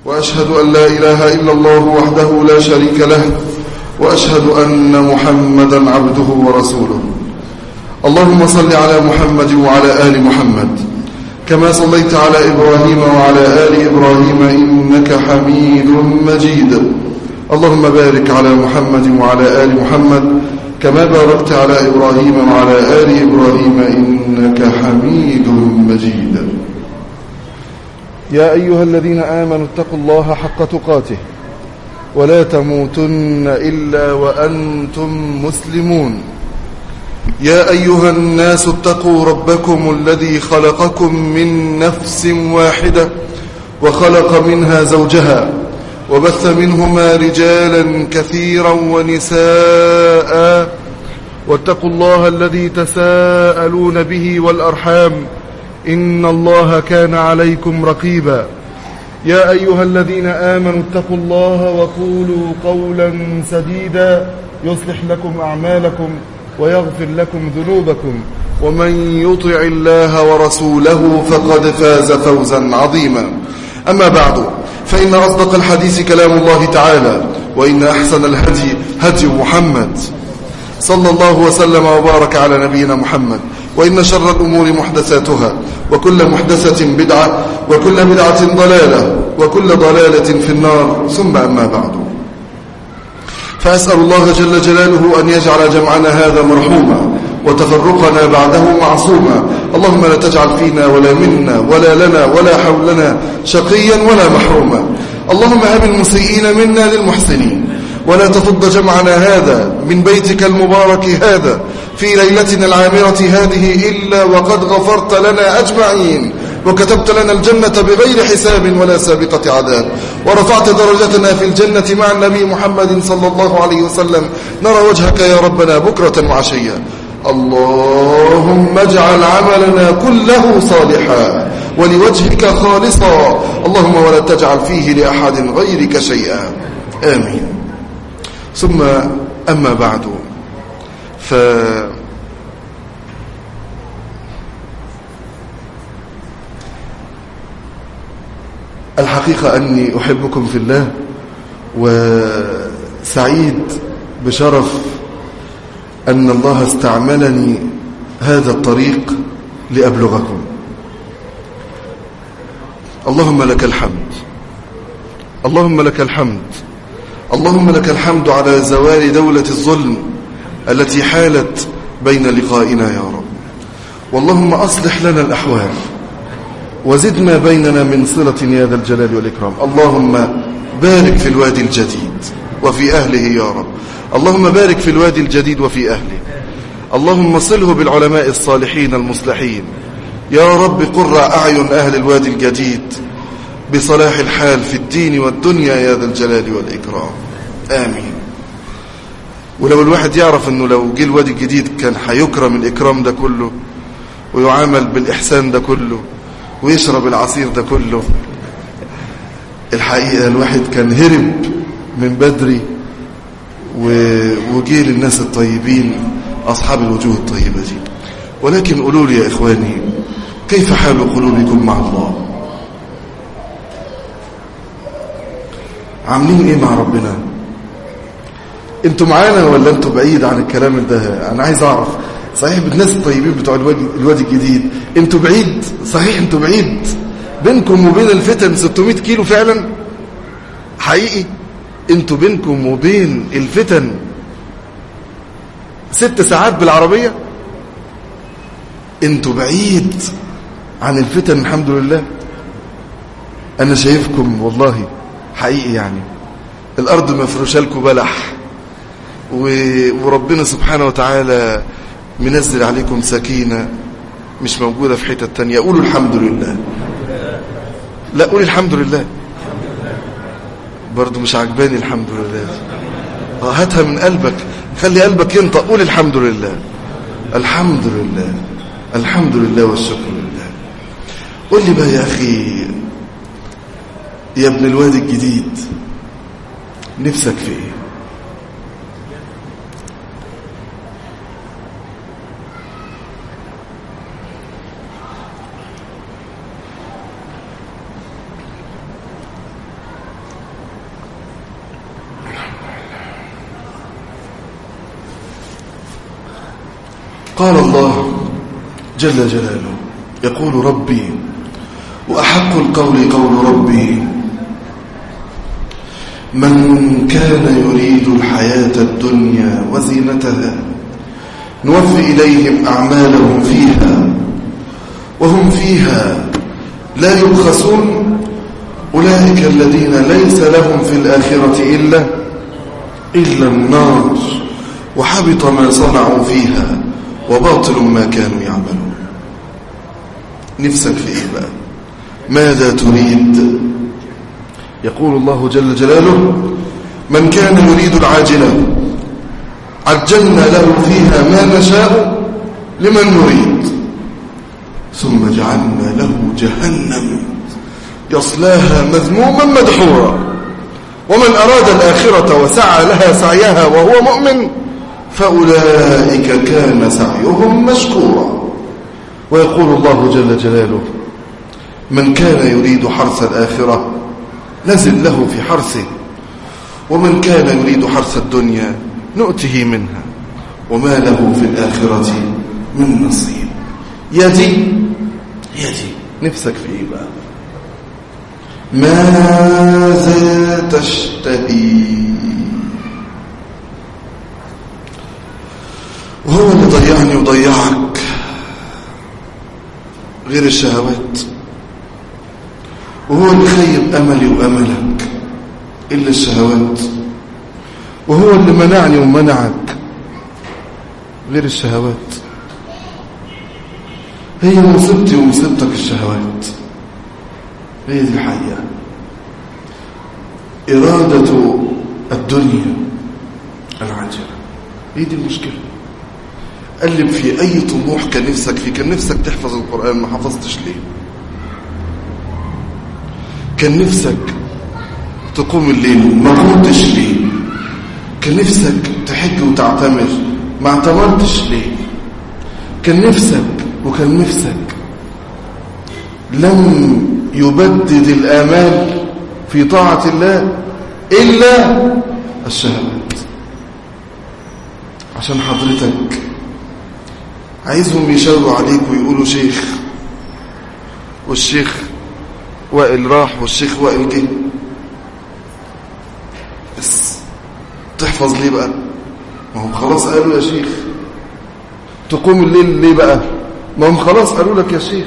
وأشهد أن لا إله إلا الله وحده لا شريك له وأشهد أن محمدا عبده ورسوله اللهم صل على محمد وعلى آل محمد كما صليت على إبراهيم وعلى آل إبراهيم إنك حميد مجيد اللهم بارك على محمد وعلى آل محمد كما باركت على إبراهيم وعلى آل إبراهيم إنك حميد مجيد يا أيها الذين آمنوا اتقوا الله حق تقاته ولا تموتن إلا وأنتم مسلمون يا أيها الناس اتقوا ربكم الذي خلقكم من نفس واحدة وخلق منها زوجها وبث منهما رجالا كثيرا ونساء واتقوا الله الذي تساءلون به والأرحام إن الله كان عليكم رقيبا يا أيها الذين آمنوا اتقوا الله وقولوا قولا سديدا يصلح لكم أعمالكم ويغفر لكم ذنوبكم ومن يطع الله ورسوله فقد فاز فوزا عظيما أما بعد فإن أصدق الحديث كلام الله تعالى وإن أحسن الهدي هدي محمد صلى الله وسلم وبارك على نبينا محمد وإن شر الأمور محدثاتها وكل محدثة بدعة وكل بدعة ضلالة وكل ضلالة في النار ثم أما بعد فأسأل الله جل جلاله أن يجعل جمعنا هذا مرحوما وتفرقنا بعده معصوما اللهم لا تجعل فينا ولا منا ولا لنا ولا حولنا شقيا ولا محروما اللهم هب المسيئين منا للمحسنين ولا تفض جمعنا هذا من بيتك المبارك هذا في ليلتنا العامرة هذه إلا وقد غفرت لنا أجمعين وكتبت لنا الجنة بغير حساب ولا سابقة عذاب ورفعت درجتنا في الجنة مع النبي محمد صلى الله عليه وسلم نرى وجهك يا ربنا بكرة وعشيا اللهم اجعل عملنا كله صالحا ولوجهك خالصا اللهم ولا تجعل فيه لأحد غيرك شيئا آمين ثم أما بعد ف الحقيقة أني أحبكم في الله وسعيد بشرف أن الله استعملني هذا الطريق لأبلغكم اللهم لك الحمد اللهم لك الحمد اللهم لك الحمد على زوال دولة الظلم التي حالت بين لقائنا يا رب واللهم أصلح لنا الأحوال وزدنا بيننا من صلة يا ذا الجلال والإكرام اللهم بارك في الوادي الجديد وفي أهله يا رب اللهم بارك في الوادي الجديد وفي أهله اللهم صله بالعلماء الصالحين المصلحين يا رب قر أعين أهل الوادي الجديد بصلاح الحال في الدين والدنيا يا ذا الجلال والإكرام آمين ولو الواحد يعرف أنه لو جه الوادي الجديد كان هيكرم الإكرام ده كله ويعامل بالإحسان ده كله ويشرب العصير ده كله الحقيقة الواحد كان هرب من بدري وجه للناس الطيبين أصحاب الوجوه الطيبة دي ولكن قولوا لي يا إخواني كيف حال قلوبكم مع الله عاملين ايه مع ربنا انتوا معانا ولا انتوا بعيد عن الكلام ده انا عايز اعرف صحيح الناس الطيبين بتوع الوادي, الوادي الجديد انتوا بعيد صحيح انتوا بعيد بينكم وبين الفتن 600 كيلو فعلا حقيقي انتوا بينكم وبين الفتن ست ساعات بالعربية انتوا بعيد عن الفتن الحمد لله انا شايفكم والله حقيقي يعني الارض مفروشه لكم بلح وربنا سبحانه وتعالى منزل عليكم سكينة مش موجودة في حتة تانية قولوا الحمد لله لا قولي الحمد لله برضو مش عجباني الحمد لله هاتها من قلبك خلي قلبك ينطق قول الحمد لله الحمد لله الحمد لله والشكر لله قول لي بقى يا أخي يا ابن الوادي الجديد نفسك في ايه قال الله جل جلاله يقول ربي وأحق القول قول ربي من كان يريد الحياة الدنيا وزينتها نوفي إليهم أعمالهم فيها وهم فيها لا يبخسون أولئك الذين ليس لهم في الآخرة إلا إلا النار وحبط ما صنعوا فيها وباطل ما كانوا يعملون نفسك في إيه بقى ماذا تريد يقول الله جل جلاله من كان يريد العاجلة عجلنا له فيها ما نشاء لمن نريد ثم جعلنا له جهنم يصلاها مذموما مدحورا ومن أراد الآخرة وسعى لها سعيها وهو مؤمن فأولئك كان سعيهم مشكورا ويقول الله جل جلاله من كان يريد حرث الآخرة نزل له في حرثه ومن كان يريد حرث الدنيا نؤته منها وما له في الآخرة من نصيب يدي يدي نفسك في إيه بقى ماذا تشتهي وهو اللي ضيعني وضيعك غير الشهوات وهو اللي خيب أملي وأملك إلا الشهوات وهو اللي منعني ومنعك غير الشهوات هي مصيبتي ومصيبتك الشهوات هي دي الحقيقة إرادة الدنيا العاجلة هي دي المشكلة قلب في أي طموح كان نفسك فيه كان نفسك تحفظ القرآن ما حفظتش ليه كان نفسك تقوم الليل ما قمتش ليه كان نفسك تحج وتعتمر ما اعتمرتش ليه كان نفسك وكان نفسك لم يبدد الآمال في طاعة الله إلا الشهوات عشان حضرتك عايزهم يشاوروا عليك ويقولوا شيخ والشيخ وائل راح والشيخ وائل جه بس تحفظ ليه بقى ما هم خلاص قالوا يا شيخ تقوم الليل ليه بقى ما هم خلاص قالوا لك يا شيخ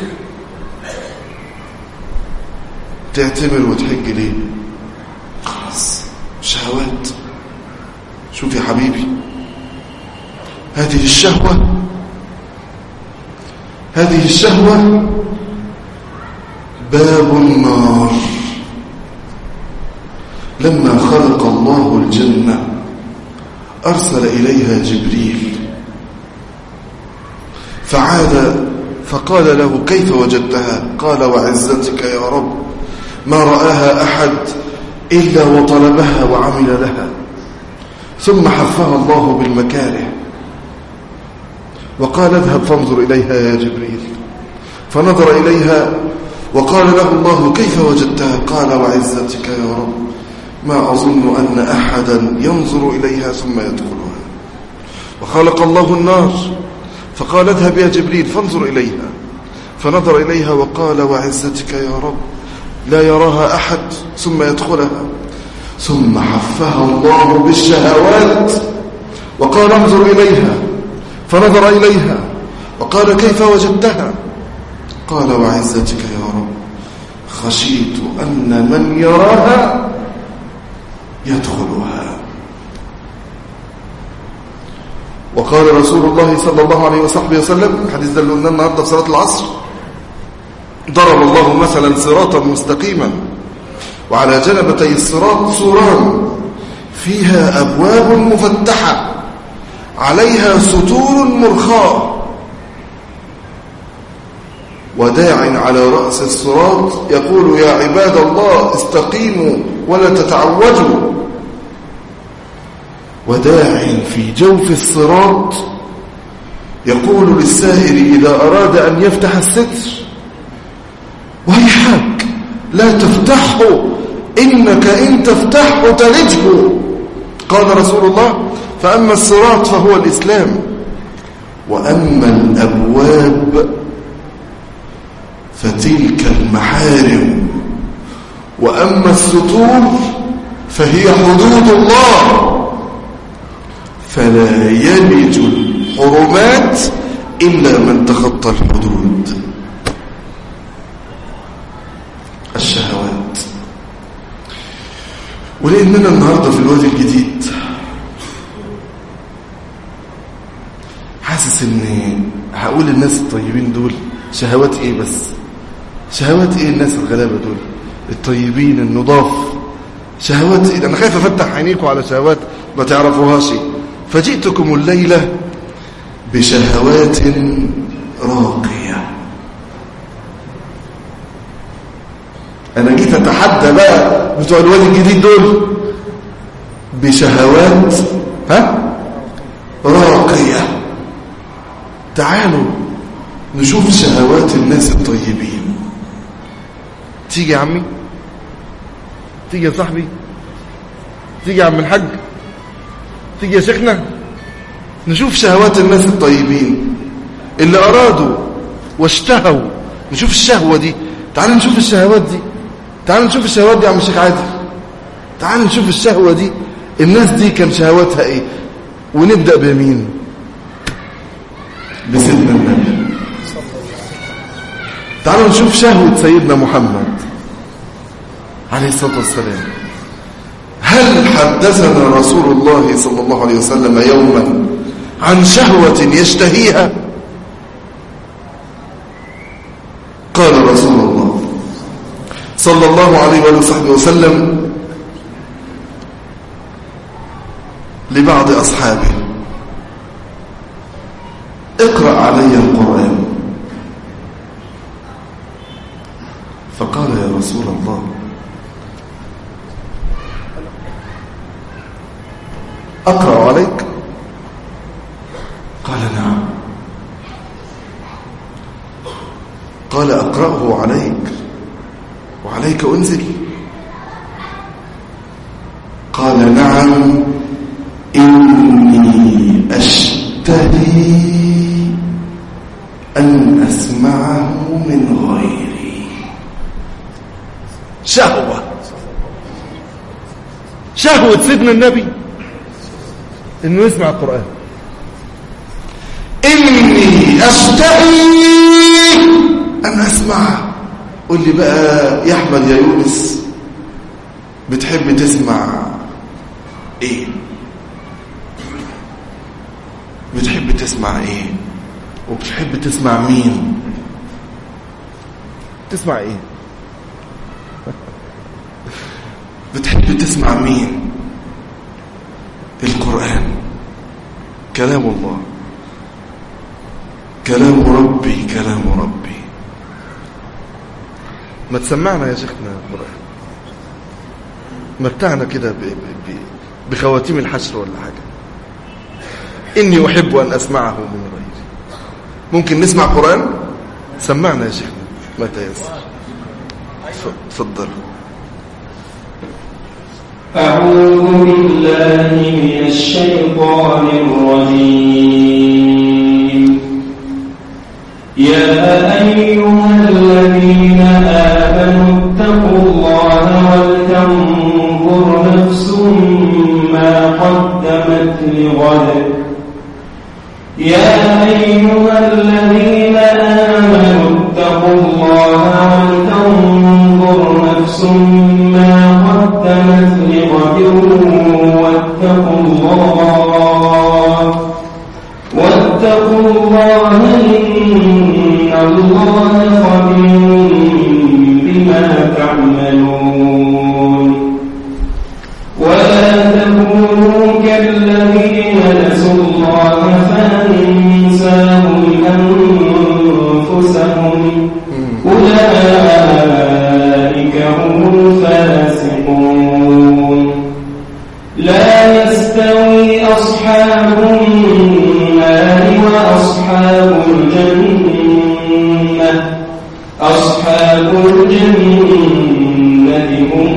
تعتمر وتحج ليه خلاص شهوات شوف يا حبيبي هذه الشهوة هذه الشهوة باب النار لما خلق الله الجنة أرسل إليها جبريل فعاد فقال له كيف وجدتها قال وعزتك يا رب ما رآها أحد إلا وطلبها وعمل لها ثم حفها الله بالمكاره وقال اذهب فانظر إليها يا جبريل فنظر إليها وقال له الله كيف وجدتها قال وعزتك يا رب ما أظن أن أحدا ينظر إليها ثم يدخلها وخلق الله النار فقال اذهب يا جبريل فانظر إليها فنظر إليها وقال وعزتك يا رب لا يراها أحد ثم يدخلها ثم حفها الله بالشهوات وقال انظر إليها فنظر إليها وقال كيف وجدتها قال وعزتك يا رب خشيت أن من يراها يدخلها وقال رسول الله صلى الله عليه وصحبه وسلم الحديث ده اللي قلنا النهارده في صلاه العصر ضرب الله مثلا صراطا مستقيما وعلى جنبتي الصراط سوران فيها ابواب مفتحه عليها ستور مرخاه وداع على رأس الصراط يقول يا عباد الله استقيموا ولا تتعوجوا وداع في جوف الصراط يقول للسائر إذا أراد أن يفتح الستر ويحك لا تفتحه إنك إن تفتحه تلجه قال رسول الله فأما الصراط فهو الإسلام وأما الأبواب فتلك المحارم وأما السطور فهي حدود الله فلا يلج الحرمات إلا من تخطى الحدود الشهوات ولأننا النهاردة في الوادي الجديد حاسس ان هقول الناس الطيبين دول شهوات ايه بس شهوات ايه الناس الغلابة دول الطيبين النضاف شهوات ايه انا خايف افتح عينيكم على شهوات ما تعرفوهاش فجئتكم الليلة بشهوات راقية انا جيت اتحدى بقى بتوع الوادي الجديد دول بشهوات ها راقية تعالوا نشوف شهوات الناس الطيبين تيجي يا عمي تيجي يا صاحبي تيجي يا عم الحاج تيجي يا شيخنا نشوف شهوات الناس الطيبين اللي أرادوا واشتهوا نشوف الشهوة دي تعال نشوف الشهوات دي تعال نشوف الشهوات دي يا عم الشيخ عادل تعال نشوف الشهوة دي الناس دي كان شهواتها ايه ونبدأ بمين بسيدنا النبي تعالوا نشوف شهوة سيدنا محمد عليه الصلاة والسلام هل حدثنا رسول الله صلى الله عليه وسلم يوما عن شهوة يشتهيها قال رسول الله صلى الله عليه وآله وصحبه وسلم لبعض أصحابه اقرأ علي القرآن فقال يا رسول الله أقرأ عليك قال نعم قال أقرأه عليك وعليك أنزل قال نعم إني أشتهي أن أسمعه من غيري شهوة شهوة سيدنا النبي انه يسمع القرآن إني أشتهي أن أسمعه قل لي بقى يا أحمد يا يونس بتحب تسمع إيه بتحب تسمع إيه وبتحب تسمع مين تسمع إيه بتحب تسمع مين القرآن كلام الله كلام ربي كلام ربي ما تسمعنا يا شيخنا القرآن متعنا كده ب- ب- ب- بخواتيم الحشر ولا حاجة إني أحب أن أسمعه من غيري ممكن نسمع قرآن سمعنا يا شيخنا ما تيسر ف- تفضل أعوذ بالله من الشيطان الرجيم يا أيها الذين آمنوا اتقوا الله ولتنظر نفس ما قدمت لغد يا أيها الذين آمنوا اتقوا الله ولتنظر نفس ما قدمت لغد واتقوا الله واتقوا الله إن الله خبير بما تعملون ولا تكونوا كالذين نسوا الله فأنساهم أنفسهم أولئك هم الفاسقون لا يستوي أصحاب النار وأصحاب الجنة أصحاب الجنة هم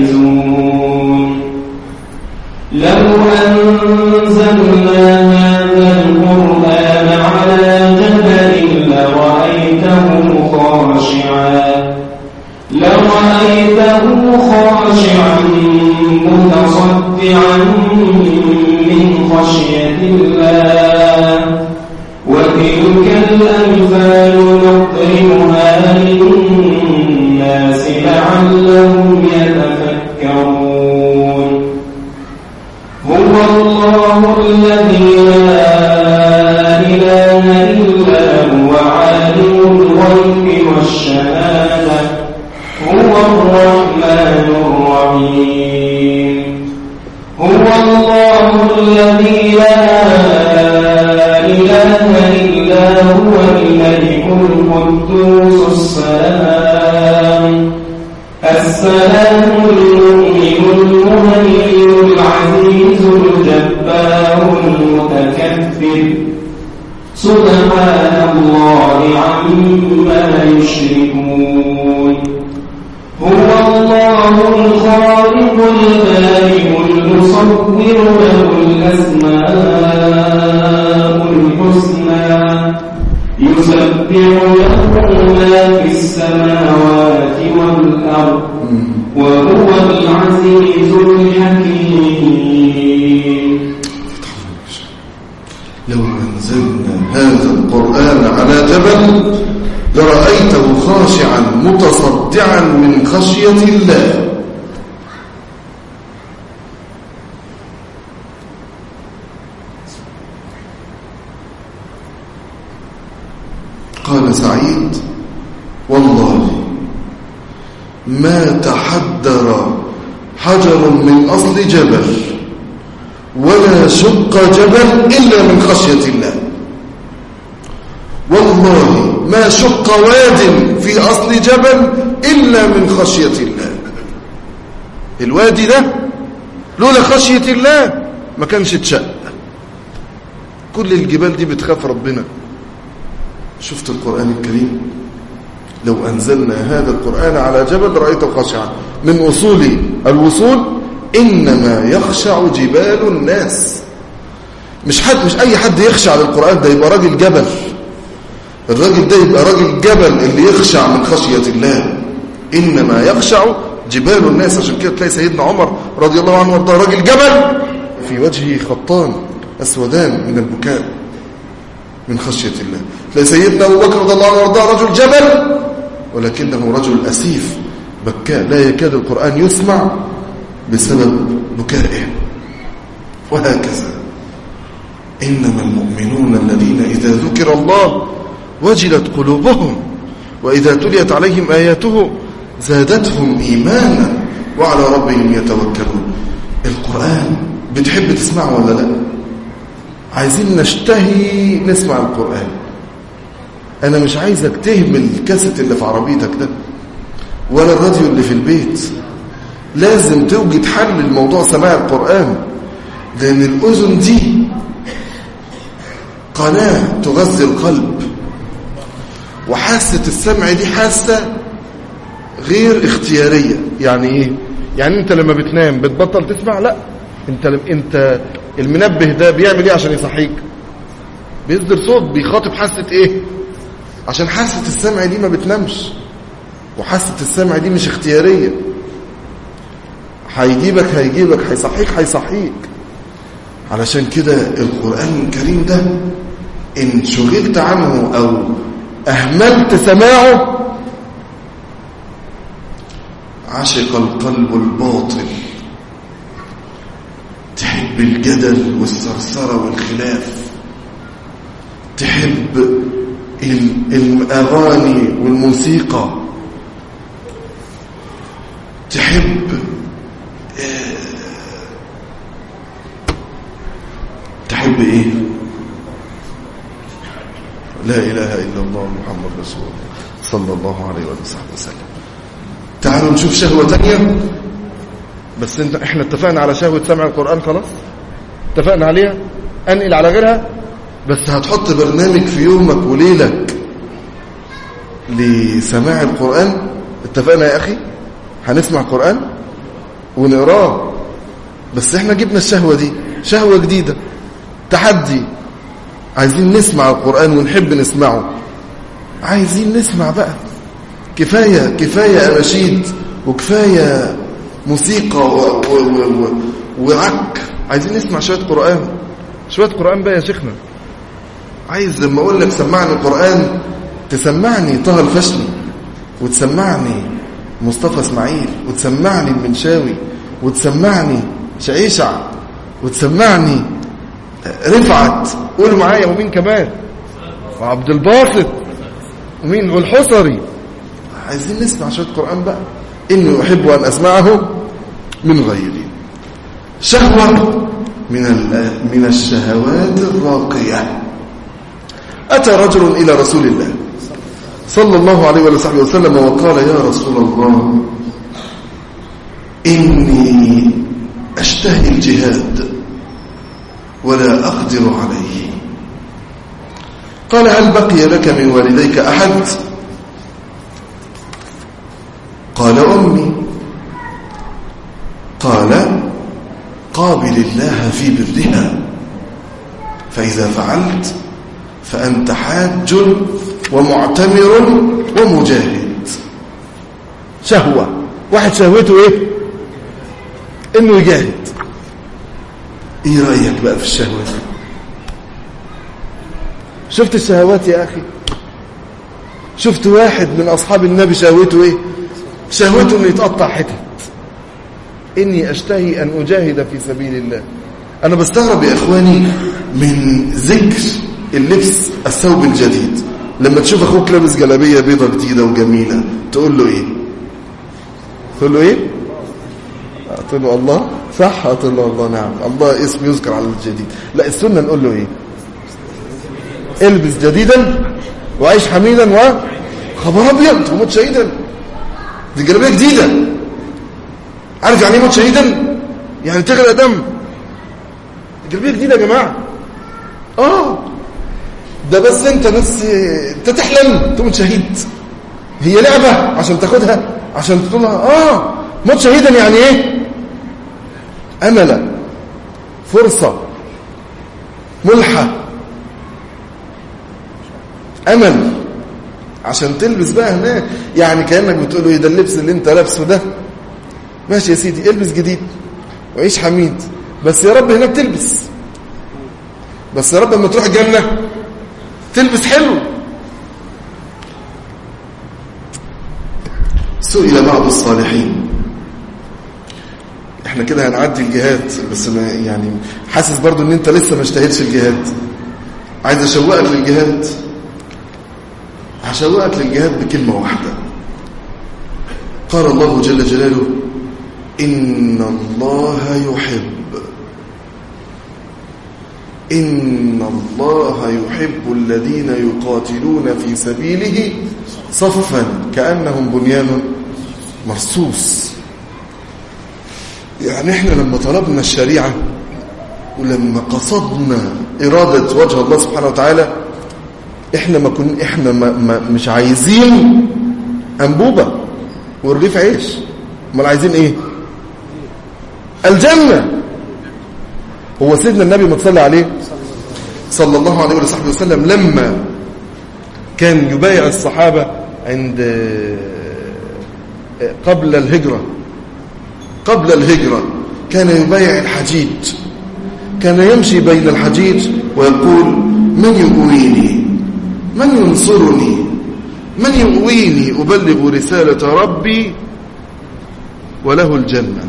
الفائزون لو أنزلنا هذا لرأيته خاشعا متصدعا من خشية الله وتلك الأمثال نضربها للناس لعلهم يتفكرون هو الله الذي لا إله إلا هو عالم الغيب والشهادة هو الرحمن الرحيم هو الله الذي لا إله إلا هو الملك القدوس السلام السلام المؤمن المهيمن العزيز الجبار المتكبر سبحان الله عما يشركون هو الله الخالق البارئ المصور له الأسماء الحسنى يسبح له ما في السماوات والأرض وهو العزيز الحكيم لو أنزلنا هذا القرآن على جبل لرأيته خاشعا متصدعا من خشية الله قال سعيد والله ما تحدر حجر من أصل جبل ولا شق جبل إلا من خشية الله والله ما شق واد في أصل جبل إلا من خشية الله الوادي ده لولا خشية الله ما كانش اتشق كل الجبال دي بتخاف ربنا شفت القرآن الكريم لو أنزلنا هذا القرآن على جبل رأيته خاشعا من أصول الوصول إنما يخشع جبال الناس مش حد مش أي حد يخشع للقرآن ده يبقى راجل جبل الراجل ده يبقى راجل جبل اللي يخشع من خشية الله إنما يخشع جبال الناس عشان كده تلاقي سيدنا عمر رضي الله عنه وارضاه راجل جبل في وجهه خطان أسودان من البكاء من خشية الله تلاقي سيدنا أبو بكر رضي الله عنه وارضاه رجل جبل ولكنه رجل أسيف بكاء لا يكاد القرآن يسمع بسبب بكائه وهكذا إنما المؤمنون الذين إذا ذكر الله وجلت قلوبهم وإذا تليت عليهم آياته زادتهم إيمانا وعلى ربهم يتوكلون القرآن بتحب تسمعه ولا لا عايزين نشتهي نسمع القرآن أنا مش عايزك تهمل الكاسيت اللي في عربيتك ده ولا الراديو اللي في البيت لازم توجد حل لموضوع سماع القرآن لأن الأذن دي قناة تغذي القلب وحاسة السمع دي حاسة غير اختيارية يعني ايه يعني انت لما بتنام بتبطل تسمع لا انت انت المنبه ده بيعمل ايه عشان يصحيك بيصدر صوت بيخاطب حاسة ايه عشان حاسة السمع دي ما بتنامش وحاسة السمع دي مش اختيارية هيجيبك هيجيبك هيصحيك هيصحيك علشان كده القرآن الكريم ده إن شغلت عنه أو أهملت سماعه عشق القلب الباطل تحب الجدل والثرثرة والخلاف تحب الأغاني والموسيقى تحب تحب ايه لا اله الا الله محمد رسول الله صلى الله عليه وصحبه وسلم تعالوا نشوف شهوة تانية بس انت احنا اتفقنا على شهوة سمع القرآن خلاص اتفقنا عليها انقل على غيرها بس هتحط برنامج في يومك وليلك لسماع القرآن اتفقنا يا اخي هنسمع قرآن ونقراه بس احنا جبنا الشهوة دي شهوة جديدة تحدي عايزين نسمع القرآن ونحب نسمعه عايزين نسمع بقى كفاية كفاية أناشيد وكفاية موسيقى و و و و وعك عايزين نسمع شوية قرآن شوية قرآن بقى يا شيخنا عايز لما أقول لك سمعني القرآن تسمعني طه الفشلي وتسمعني مصطفى اسماعيل وتسمعني المنشاوي وتسمعني شعيشع وتسمعني رفعت قولوا معايا ومين كمان وعبد الباسط ومين والحصري عايزين نسمع شويه قران بقى اني احب ان اسمعه من غيري شهوه من من الشهوات الراقيه اتى رجل الى رسول الله صلى الله عليه وصحبه وسلم وقال يا رسول الله إني أشتهي الجهاد ولا أقدر عليه قال هل بقي لك من والديك أحد قال أمي قال قابل الله في برها فإذا فعلت فأنت حاج ومعتمر ومجاهد شهوة واحد شهوته ايه انه يجاهد ايه رأيك بقى في الشهوة دي شفت الشهوات يا اخي شفت واحد من اصحاب النبي شهوته ايه شهوته انه يتقطع حتت اني اشتهي ان اجاهد في سبيل الله انا بستغرب يا اخواني من ذكر اللبس الثوب الجديد لما تشوف اخوك لابس جلابيه بيضه جديده وجميله تقول له ايه تقول له ايه تقول له الله صح تقول له الله نعم الله اسم يذكر على الجديد لا السنه نقول له ايه البس جديدا وعيش حميدا و خبر ابيض وموت شهيدا دي جلابيه جديده عارف يعني ايه موت شهيدا يعني تغرق دم جلابيه جديده يا جماعه اه ده بس انت بس انت تحلم تقوم شهيد هي لعبة عشان تاخدها عشان تقولها اه موت شهيدا يعني ايه املا فرصة ملحة امل عشان تلبس بقى هناك يعني كأنك بتقول ايه ده اللبس اللي انت لابسه ده ماشي يا سيدي البس جديد وعيش حميد بس يا رب هناك تلبس بس يا رب لما تروح الجنة تلبس حلو سئل بعض الصالحين احنا كده هنعدي الجهاد بس ما يعني حاسس برضو ان انت لسه ما اشتهيتش الجهاد عايز اشوقك للجهاد هشوقك للجهاد بكلمة واحدة قال الله جل جلاله إن الله يحب إن الله يحب الذين يقاتلون في سبيله صفا كأنهم بنيان مرصوص يعني احنا لما طلبنا الشريعة ولما قصدنا إرادة وجه الله سبحانه وتعالى احنا ما كن احنا ما ما مش عايزين أنبوبة والرغيف عيش امال عايزين ايه الجنة هو سيدنا النبي ما تصلي عليه صلى الله عليه وصحبه وسلم لما كان يبايع الصحابة عند قبل الهجرة قبل الهجرة كان يبايع الحجيج كان يمشي بين الحجيج ويقول من يؤويني من ينصرني من يؤويني أبلغ رسالة ربي وله الجنة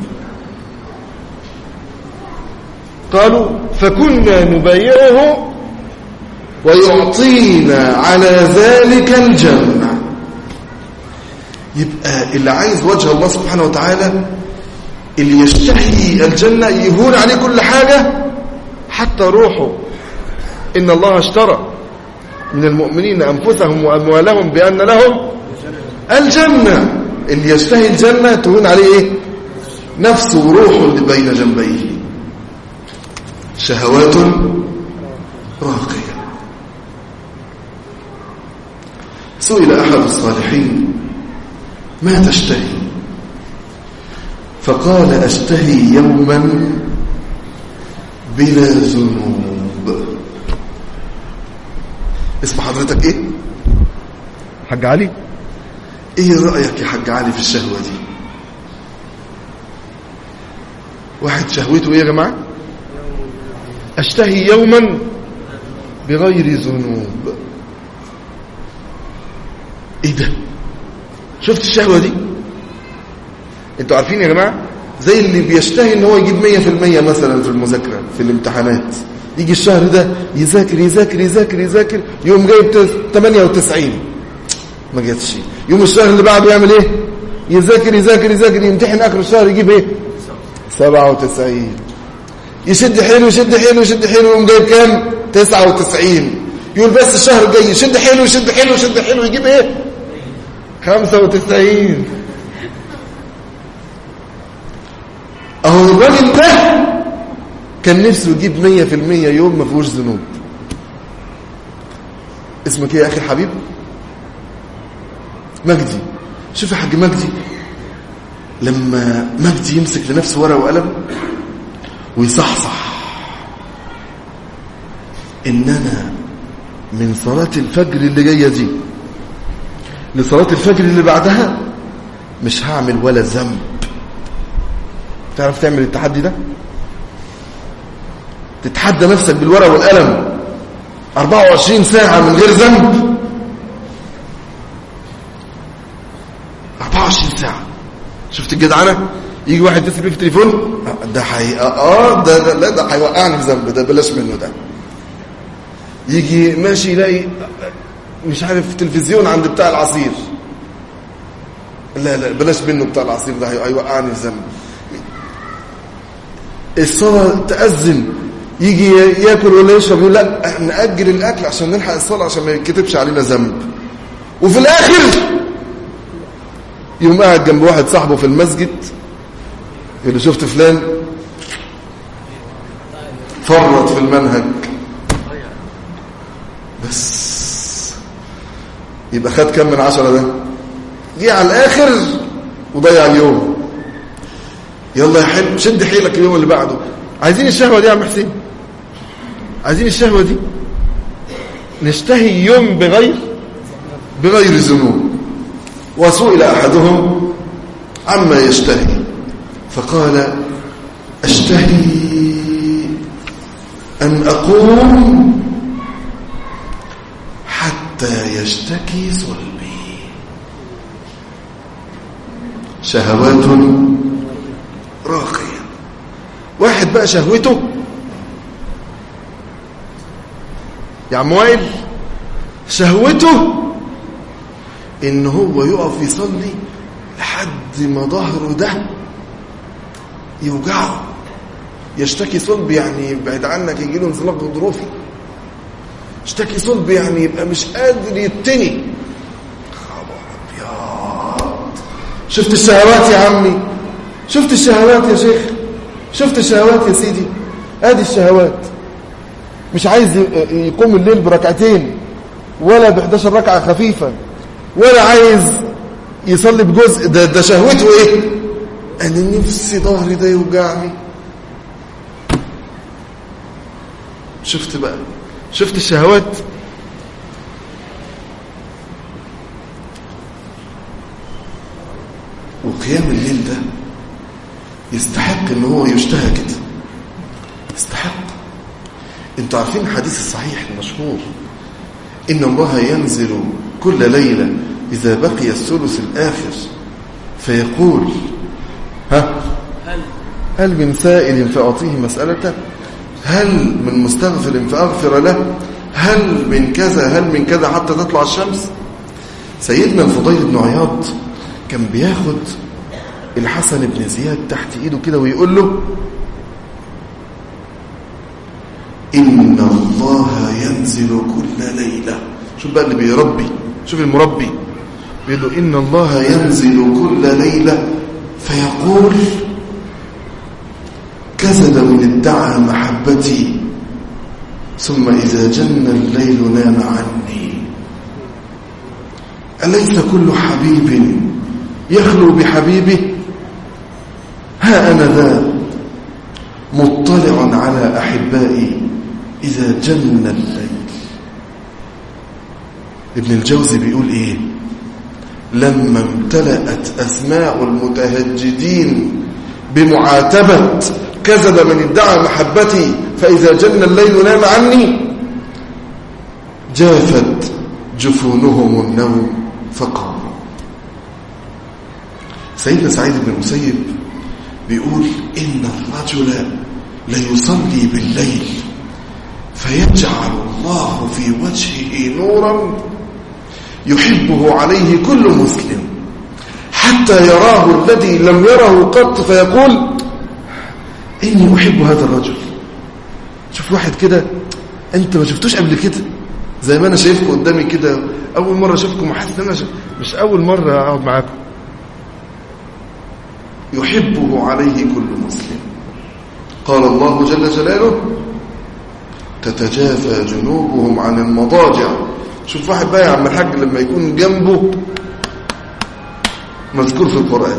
قالوا فكنا نبايعه ويعطينا على ذلك الجنة يبقى اللي عايز وجه الله سبحانه وتعالى اللي يشتهي الجنة يهون عليه كل حاجة حتى روحه إن الله اشترى من المؤمنين أنفسهم وأموالهم بأن لهم الجنة اللي يشتهي الجنة تهون عليه إيه؟ نفسه وروحه اللي بين جنبيه شهوات راقية سئل أحد الصالحين ما تشتهي فقال أشتهي يوما بلا ذنوب اسم حضرتك ايه حاج علي ايه رأيك يا حاج علي في الشهوة دي واحد شهوته ايه يا جماعة اشتهي يوما بغير ذنوب ايه ده شفت الشهوة دي انتوا عارفين يا جماعة زي اللي بيشتهي ان هو يجيب 100% مثلا في المذاكرة في الامتحانات يجي الشهر ده يذاكر يذاكر يذاكر يذاكر يوم جايب 98 ما جاتش يوم الشهر اللي بعده يعمل ايه يذاكر يذاكر يذاكر يمتحن اخر الشهر يجيب ايه 97 يشد حيله يشد حيله يشد حيله يوم جايب كام 99 يقول بس الشهر الجاي يشد حيله يشد حيله يشد حيله يجيب ايه 95 اهو الراجل ده كان نفسه يجيب 100% يوم ما فيهوش ذنوب اسمك ايه يا اخي الحبيب مجدي شوف يا حاج مجدي لما مجدي يمسك لنفسه ورقه وقلم ويصحصح ان انا من صلاة الفجر اللي جاية دي لصلاة الفجر اللي بعدها مش هعمل ولا ذنب تعرف تعمل التحدي ده تتحدى نفسك بالورقة والقلم 24 ساعة من غير ذنب 24 ساعة شفت الجدعنة يجي واحد يتصل بيه في التليفون ده حقيقة اه ده, ده لا ده هيوقعني في ذنب ده بلاش منه ده يجي ماشي يلاقي مش عارف تلفزيون عند بتاع العصير لا لا بلاش منه بتاع العصير ده هيوقعني في ذنب الصلاة تأذن يجي ياكل ولا يشرب يقول لا نأجل الأكل عشان نلحق الصلاة عشان ما يتكتبش علينا ذنب وفي الآخر يقوم قاعد جنب واحد صاحبه في المسجد يقول له شفت فلان فرط في المنهج بس يبقى خد كم من عشرة ده جه على الآخر وضيع اليوم يلا يا حلو شد حيلك اليوم اللي بعده عايزين الشهوة دي يا عم حسين عايزين الشهوة دي نشتهي يوم بغير بغير ذنوب وسئل أحدهم عما يشتهي فقال أشتهي أن أقوم حتى يشتكي صلبي شهوات راقية واحد بقى شهوته يا عم وائل شهوته ان هو يقف يصلي لحد ما ظهره ده يوجعه يشتكي صلب يعني يبعد عنك يجي له انزلاق غضروفي يشتكي صلب يعني يبقى مش قادر يتني خبر ابيض شفت الشهوات يا عمي شفت الشهوات يا شيخ شفت الشهوات يا سيدي ادي الشهوات مش عايز يقوم الليل بركعتين ولا ب 11 ركعه خفيفه ولا عايز يصلي بجزء ده ده شهوته ايه انا نفسي ظهري ده يوجعني شفت بقى شفت الشهوات وقيام الليل ده يستحق ان هو يشتهى كده يستحق انتوا عارفين الحديث الصحيح المشهور ان الله ينزل كل ليلة اذا بقي الثلث الاخر فيقول ها هل من سائل فاعطيه مسألته هل من مستغفر فاغفر له هل من كذا هل من كذا حتى تطلع الشمس سيدنا الفضيل بن عياض كان بياخد الحسن بن زياد تحت ايده كده ويقول له إن الله ينزل كل ليلة شوف بقى اللي بيربي شوف المربي بيقول له إن الله ينزل كل ليلة فيقول كذب من ادعى محبتي ثم إذا جن الليل نام عني أليس كل حبيب يخلو بحبيبه ها أنا ذا مطلع على أحبائي إذا جن الليل ابن الجوزي بيقول إيه لما امتلأت أسماع المتهجدين بمعاتبة كذب من ادعى محبتي فإذا جن الليل نام عني جافت جفونهم النوم فقاموا سيدنا سعيد بن المسيب بيقول إن الرجل ليصلي بالليل فيجعل الله في وجهه نورا يحبه عليه كل مسلم حتى يراه الذي لم يره قط فيقول إني أحب هذا الرجل شوف واحد كده أنت ما شفتوش قبل كده زي ما أنا شايفكم قدامي كده أول مرة أشوفكم حاسس أنا مش أول مرة أقعد معاكم يحبه عليه كل مسلم قال الله جل جلاله تتجافى جنوبهم عن المضاجع شوف واحد بقى يا عم الحاج لما يكون جنبه مذكور في القرآن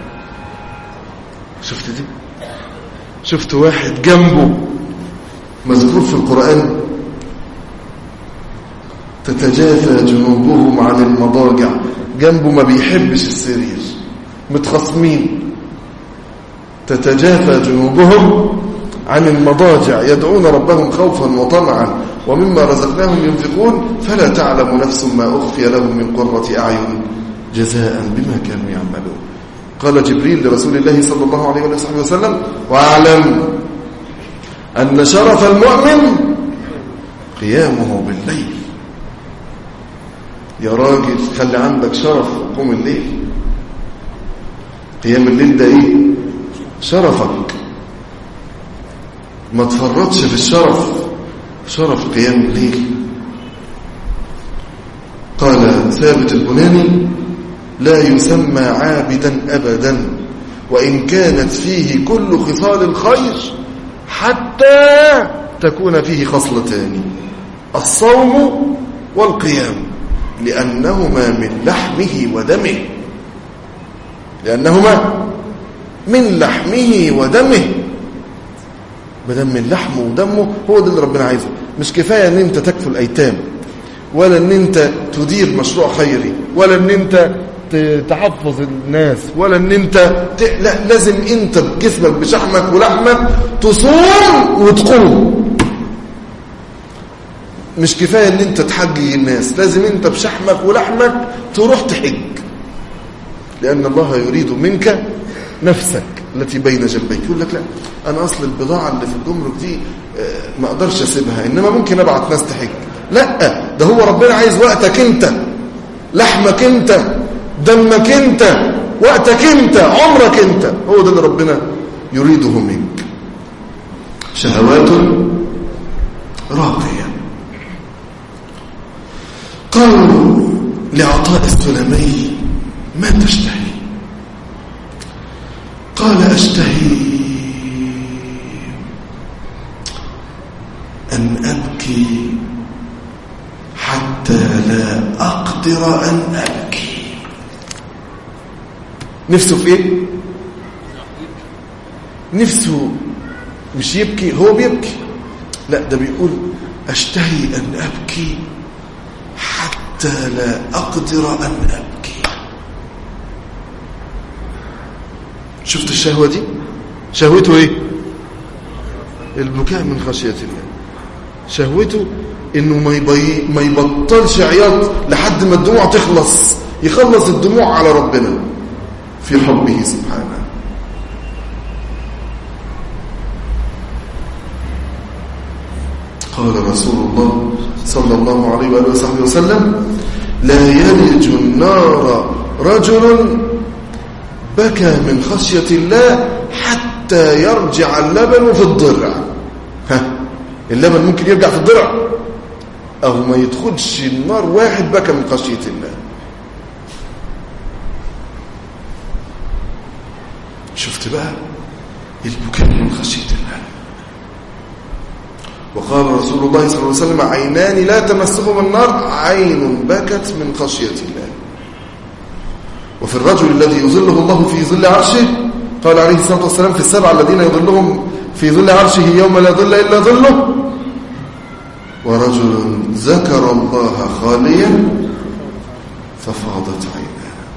شفت دي شفت واحد جنبه مذكور في القرآن تتجافى جنوبهم عن المضاجع جنبه ما بيحبش السرير متخصمين تتجافى جنوبهم عن المضاجع يدعون ربهم خوفا وطمعا ومما رزقناهم ينفقون فلا تعلم نفس ما أخفي لهم من قرة أعين جزاء بما كانوا يعملون قال جبريل لرسول الله صلى الله عليه وسلم واعلم أن شرف المؤمن قيامه بالليل يا راجل خلي عندك شرف قوم الليل قيام الليل ده ايه شرفك ما تفرطش في الشرف شرف قيام الليل قال ثابت البناني لا يسمى عابدا أبدا وإن كانت فيه كل خصال الخير حتى تكون فيه خصلتان الصوم والقيام لأنهما من لحمه ودمه لأنهما من لحمه ودمه بدم من لحمه ودمه هو ده اللي ربنا عايزه مش كفاية ان انت تكفل الايتام ولا ان انت تدير مشروع خيري ولا ان انت تحفظ الناس ولا ان انت ت... لا لازم انت بجسمك بشحمك ولحمك تصوم وتقوم مش كفاية ان انت تحجي الناس لازم انت بشحمك ولحمك تروح تحج لان الله يريد منك نفسك التي بين جنبيك يقول لك لا انا اصل البضاعة اللي في الجمرك دي ما اقدرش اسيبها انما ممكن ابعت ناس تحج لا ده هو ربنا عايز وقتك انت لحمك انت دمك انت وقتك انت عمرك انت هو ده اللي ربنا يريده منك شهوات راقية قالوا لعطاء السلمي ما تشتهي قال أشتهي أن أبكي حتى لا أقدر أن أبكي نفسه في ايه نفسه مش يبكي هو بيبكي لا ده بيقول اشتهي ان ابكي حتى لا اقدر ان ابكي شفت الشهوة دي شهوته ايه البكاء من خشية الله شهوته انه ما, يبي... ما يبطلش عياط لحد ما الدموع تخلص يخلص الدموع على ربنا في حبه سبحانه قال رسول الله صلى الله عليه وآله وصحبه وسلم لا يلج النار رجل بكى من خشية الله حتى يرجع اللبن في الضرع ها اللبن ممكن يرجع في الضرع أو ما يدخلش النار واحد بكى من خشية الله شفت بقى البكاء من خشية الله وقال رسول الله صلى الله عليه وسلم عينان لا تمسهما النار عين بكت من خشية الله وفي الرجل الذي يظله الله في ظل عرشه قال عليه الصلاة والسلام في السبع الذين يظلهم في ظل عرشه يوم لا ظل إلا ظله ورجل ذكر الله خاليا ففاضت عيناه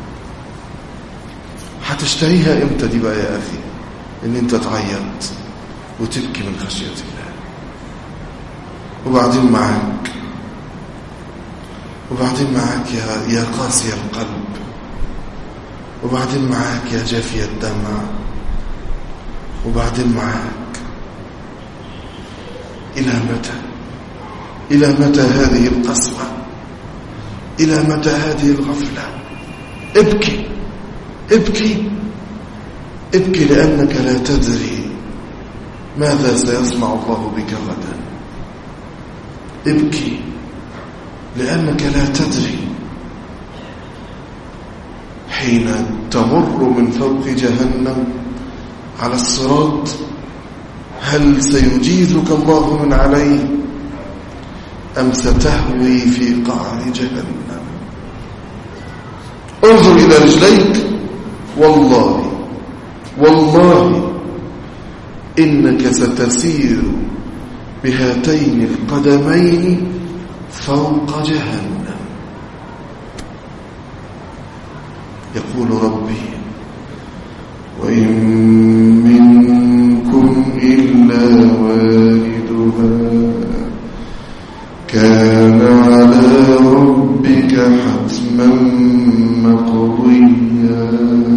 هتشتهيها امتى دي بقى يا أخي ان انت تعيط وتبكي من خشية الله وبعدين معاك وبعدين معاك يا, يا قاسي القلب وبعدين معاك يا جافي الدمع وبعدين معاك إلى متى إلى متى هذه القسوة إلى متى هذه الغفلة ابكي ابكي ابكي لأنك لا تدري ماذا سيصنع الله بك غدا ابكي لأنك لا تدري حين تمر من فوق جهنم على الصراط هل سيجيزك الله من عليه أم ستهوي في قعر جهنم انظر إلى رجليك والله والله إنك ستسير بهاتين القدمين فوق جهنم يقول ربي وإن منكم إلا واردها كان على ربك حتما مقضيا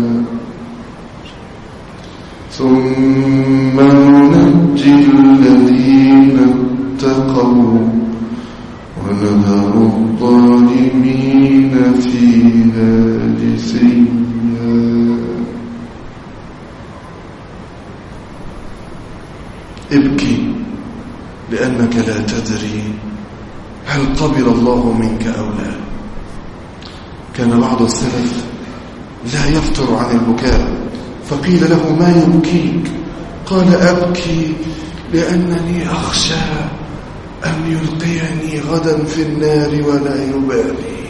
ثم ننجي الذين اتقوا ونذر الظالمين فيها جثيا ابكي لأنك لا تدري هل قبل الله منك أو لا كان بعض السلف لا يفتر عن البكاء فقيل له ما يبكيك قال أبكي لأنني أخشى أن يلقيني غدا في النار ولا يبالي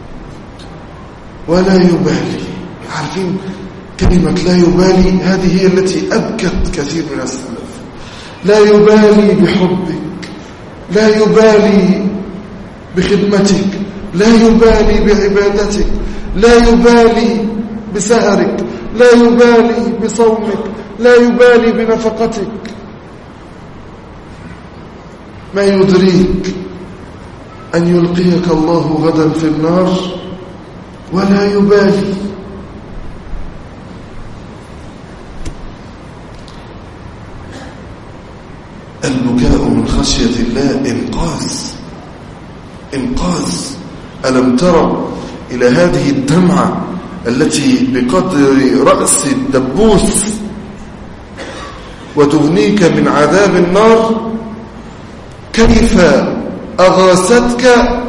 ولا يبالي عارفين كلمة لا يبالي هذه هي التي أبكت كثير من السلف لا يبالي بحبك لا يبالي بخدمتك لا يبالي بعبادتك لا يبالي بسهرك لا يبالي بصومك لا يبالي بنفقتك ما يدريك أن يلقيك الله غدا في النار ولا يبالي البكاء من خشية الله إنقاذ إنقاذ ألم ترى إلى هذه الدمعة التي بقدر رأس الدبوس وتغنيك من عذاب النار كيف أغاستك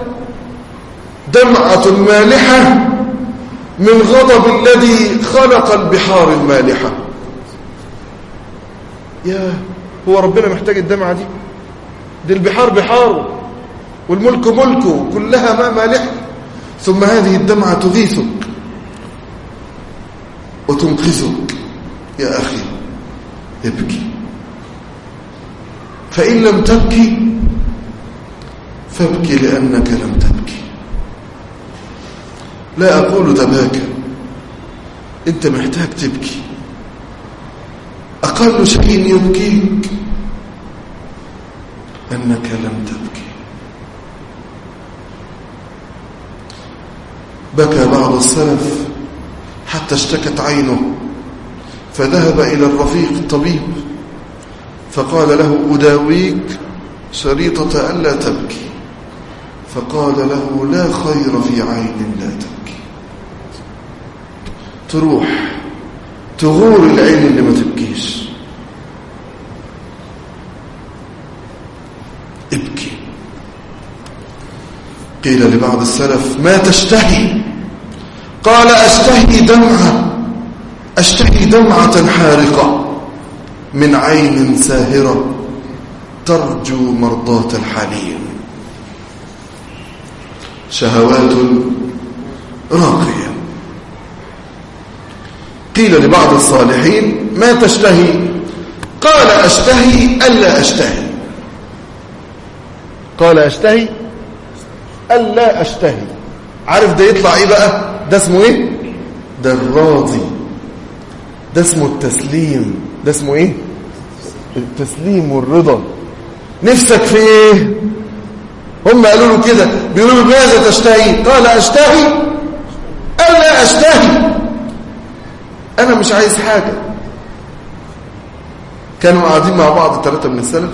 دمعة مالحة من غضب الذي خلق البحار المالحة يا هو ربنا محتاج الدمعة دي دي البحار بحاره والملك ملكه كلها ماء مالح ثم هذه الدمعة تغيثك وتنقذك يا أخي ابكي فإن لم تبكي فابكي لأنك لم تبكي لا أقول تباكى أنت محتاج تبكي أقل شيء يبكيك أنك لم تبكي بكى بعض السلف حتى اشتكت عينه فذهب إلى الرفيق الطبيب فقال له أداويك شريطة ألا تبكي فقال له لا خير في عين لا تبكي تروح تغور العين اللي ما تبكيش ابكي قيل لبعض السلف ما تشتهي قال أشتهي دمعة أشتهي دمعة حارقة من عين ساهرة ترجو مرضاة الحليم شهوات راقية قيل لبعض الصالحين ما تشتهي قال أشتهي ألا أشتهي قال أشتهي ألا أشتهي عارف ده يطلع إيه بقى ده اسمه إيه ده الراضي ده اسمه التسليم ده اسمه ايه التسليم والرضا نفسك في ايه هم قالوا له كده بيقولوا له ماذا تشتهي قال اشتهي الا اشتهي انا مش عايز حاجه كانوا قاعدين مع بعض ثلاثه من السلف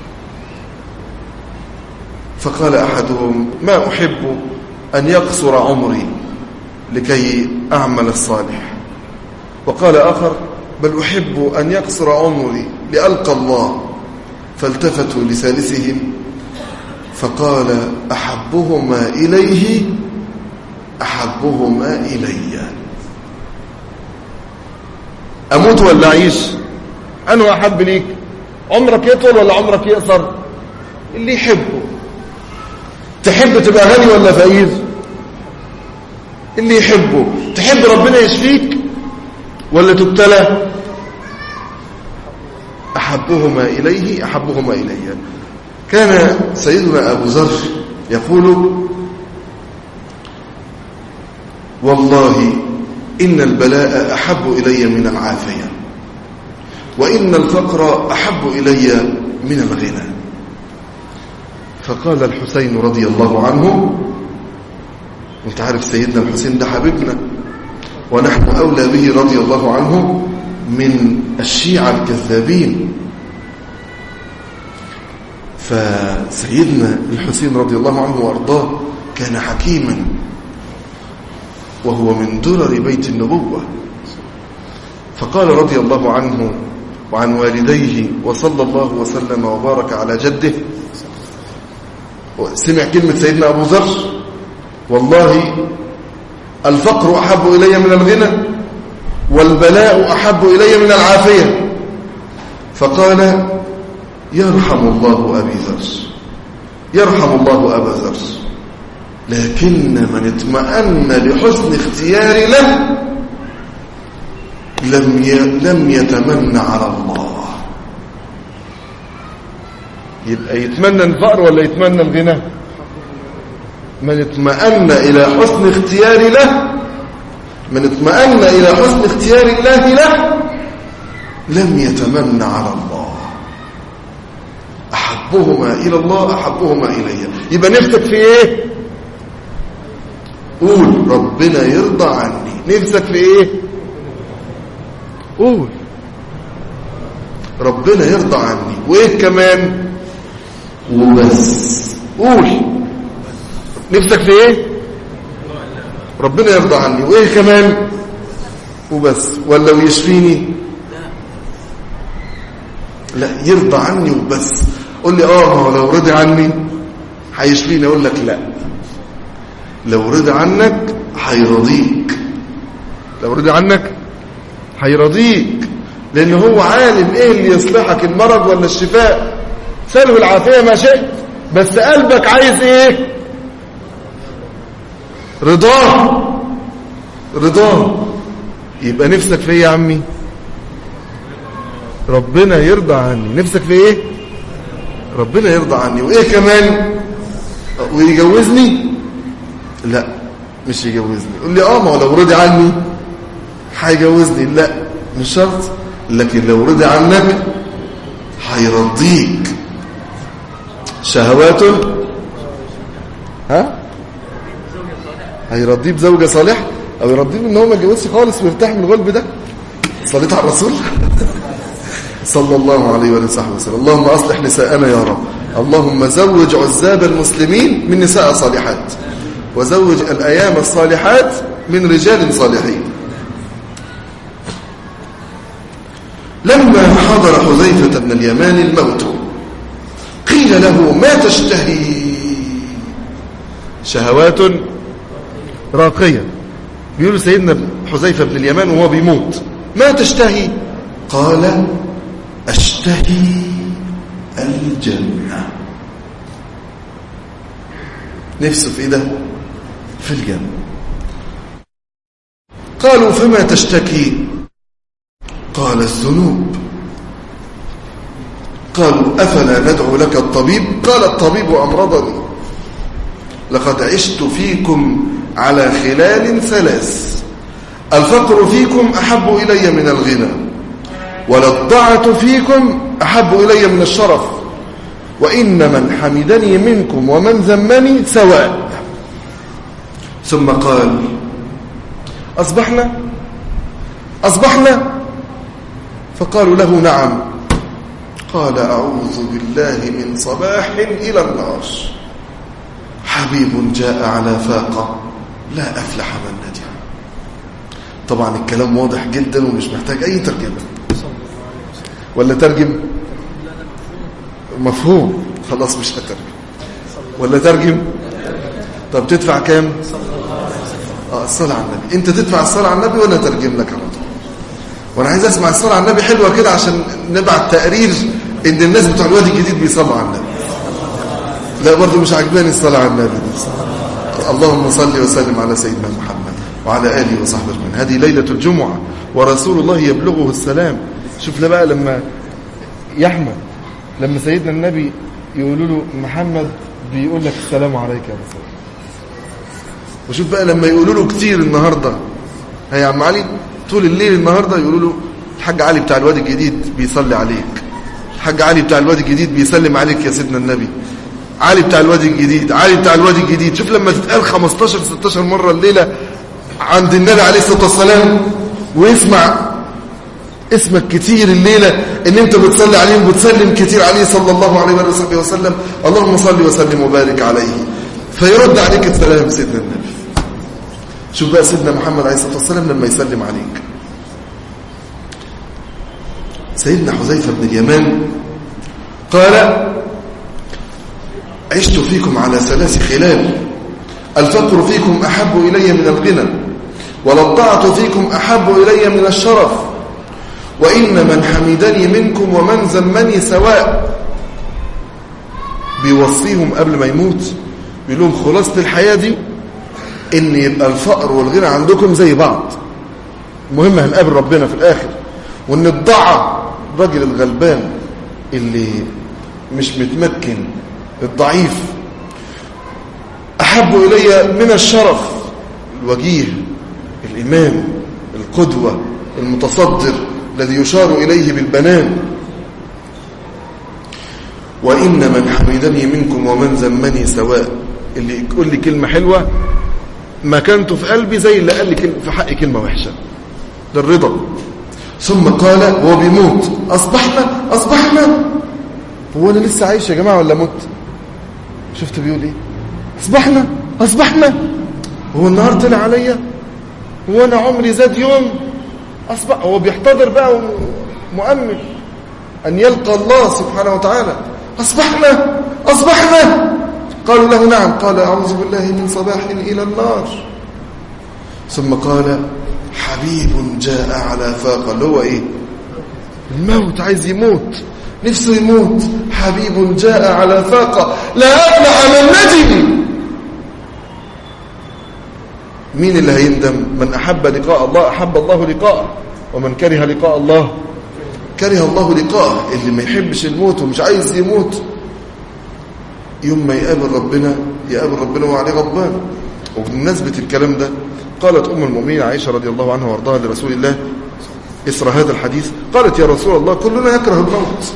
فقال احدهم ما احب ان يقصر عمري لكي اعمل الصالح وقال اخر بل احب ان يقصر عمري لالقى الله فالتفتوا لثالثهم فقال أحبهما إليه أحبهما إلي أموت ولا أعيش أنه أحب ليك عمرك يطول ولا عمرك يقصر اللي يحبه تحب تبقى غني ولا فقير اللي يحبه تحب ربنا يشفيك ولا تبتلى أحبهما إليه أحبهما إلي كان سيدنا أبو ذر يقول والله إن البلاء أحب إلي من العافية وإن الفقر أحب إلي من الغنى فقال الحسين رضي الله عنه انت عارف سيدنا الحسين ده حبيبنا ونحن أولى به رضي الله عنه من الشيعة الكذابين فسيدنا الحسين رضي الله عنه وارضاه كان حكيما وهو من درر بيت النبوة فقال رضي الله عنه وعن والديه وصلى الله وسلم وبارك على جده سمع كلمة سيدنا أبو ذر والله الفقر أحب إلي من الغنى والبلاء أحب إلي من العافية فقال يرحم الله أبي ذر يرحم الله أبا ذر لكن من اطمأن لحسن اختيار له لم لم يتمنى على الله يبقى يتمنى الفقر ولا يتمنى الغنى من اطمأن إلى حسن اختيار له من اطمأن إلى حسن اختيار الله له لم يتمنى على الله أحبهما إلى الله أحبهما إلي يبقى نفسك في إيه قول ربنا يرضى عني نفسك في إيه قول ربنا يرضى عني وإيه كمان وبس قول نفسك في إيه ربنا يرضى عني وإيه كمان وبس ولا ويشفيني لا يرضى عني وبس قول لي اه ما هو لو رضي عني هيشفيني اقول لك لا لو رضي عنك هيرضيك لو رضي عنك هيرضيك لان هو عالم ايه اللي يصلحك المرض ولا الشفاء سلب العافيه ما شئت بس قلبك عايز ايه رضاه رضاه يبقى نفسك في ايه يا عمي ربنا يرضى عني نفسك في ايه ربنا يرضى عني وايه كمان ويجوزني لا مش يجوزني يقول لي اه ما هو لو رضي عني هيجوزني لا مش شرط لكن لو رضي عنك هيرضيك شهوات ها هيرضيه بزوجة صالحة او يرضيه ان هو ما يتجوزش خالص ويرتاح من الغلب ده صليت على الرسول صلى الله عليه وآله وصحبه وسلم اللهم أصلح نساءنا يا رب اللهم زوج عزاب المسلمين من نساء صالحات وزوج الأيام الصالحات من رجال صالحين لما حضر حذيفة بن اليمان الموت قيل له ما تشتهي شهوات راقية بيقول سيدنا حذيفة بن اليمان وهو بيموت ما تشتهي قال أشتهي الجنة نفسه في إيه ده في الجنة قالوا فما تشتكي قال الذنوب قالوا أفلا ندعو لك الطبيب قال الطبيب أمرضني لقد عشت فيكم على خلال ثلاث الفقر فيكم أحب إلي من الغنى وللضعة فيكم أحب إلي من الشرف وإن من حمدني منكم ومن ذمني سواء ثم قال أصبحنا أصبحنا فقالوا له نعم قال أعوذ بالله من صباح إلى النار حبيب جاء على فاقة لا أفلح من نجح طبعا الكلام واضح جدا ومش محتاج أي ترجمة ولا ترجم مفهوم خلاص مش هترجم ولا ترجم طب تدفع كام اه الصلاة على النبي انت تدفع الصلاة على النبي ولا ترجم لك على طول وانا عايز اسمع الصلاة على النبي حلوة كده عشان نبعت تقرير ان الناس بتوع الوادي الجديد بيصلوا على النبي لا برضه مش عاجباني الصلاة على النبي دي. اللهم صل وسلم على سيدنا محمد وعلى آله وصحبه أجمعين هذه ليلة الجمعة ورسول الله يبلغه السلام شوفنا بقى لما يحمد لما سيدنا النبي يقولوا له محمد بيقول لك السلام عليك يا رسول الله وشوف بقى لما يقولوا له كتير النهاردة هيا عم علي طول الليل النهاردة يقولوا له الحاج علي بتاع الوادي الجديد بيصلي عليك الحاج علي بتاع الوادي الجديد بيسلم عليك يا سيدنا النبي علي بتاع الوادي الجديد علي بتاع الوادي الجديد شوف لما تتقال 15 16 مرة الليلة عند النبي عليه الصلاة والسلام ويسمع اسمك كتير الليلة ان انت بتصلي عليه وبتسلم كتير عليه صلى الله عليه وصحبه وسلم اللهم صل وسلم وبارك عليه فيرد عليك السلام سيدنا النبي شوف بقى سيدنا محمد عليه الصلاة والسلام لما يسلم عليك سيدنا حذيفة بن اليمان قال عشت فيكم على ثلاث خلال الفقر فيكم أحب إلي من الغنى وللطاعة فيكم أحب إلي من الشرف وإن من حمدني منكم ومن ذمني سواء بيوصيهم قبل ما يموت بيقول لهم خلاصة الحياة دي إن يبقى الفقر والغنى عندكم زي بعض المهم هنقابل ربنا في الآخر وإن الضعة الراجل الغلبان اللي مش متمكن الضعيف أحب إلي من الشرف الوجيه الإمام القدوة المتصدر الذي يشار إليه بالبنان وإن من حمدني منكم ومن ذمني سواء اللي يقول لي كلمة حلوة مكانته في قلبي زي اللي قال لي في حقي كلمة وحشة ده الرضا ثم قال وهو بيموت أصبحنا أصبحنا هو أنا لسه عايش يا جماعة ولا مت شفت بيقول إيه أصبحنا أصبحنا هو النهار طلع عليا هو أنا عمري زاد يوم أصبح هو بيحتضر بقى مؤمل أن يلقى الله سبحانه وتعالى أصبحنا أصبحنا قالوا له نعم قال أعوذ بالله من صباح إلى النار ثم قال حبيب جاء على فاقة اللي هو إيه الموت عايز يموت نفسه يموت حبيب جاء على فاقة لا أفلح من ندم مين اللي هيندم من أحب لقاء الله أحب الله لقاءه ومن كره لقاء الله كره الله لقاءه اللي ما يحبش الموت ومش عايز يموت يوم ما يقابل ربنا يقابل ربنا وعليه غضبان وبمناسبة الكلام ده قالت أم المؤمنين عائشة رضي الله عنها وارضاها لرسول الله إسر هذا الحديث قالت يا رسول الله كلنا يكره الموت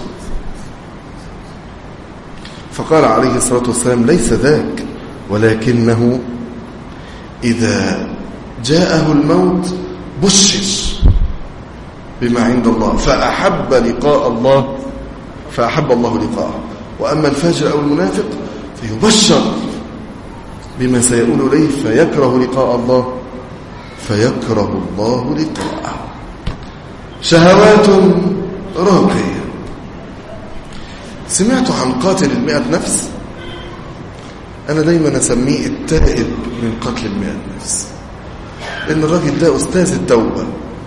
فقال عليه الصلاة والسلام ليس ذاك ولكنه إذا جاءه الموت بشر بما عند الله فأحب لقاء الله فأحب الله لقاءه وأما الفاجر أو المنافق فيبشر بما سيقول إليه فيكره لقاء الله فيكره الله لقاءه شهوات راقية سمعت عن قاتل المئة نفس أنا دايما أسميه التائب من قتل المئة نفس لأن الراجل ده أستاذ التوبة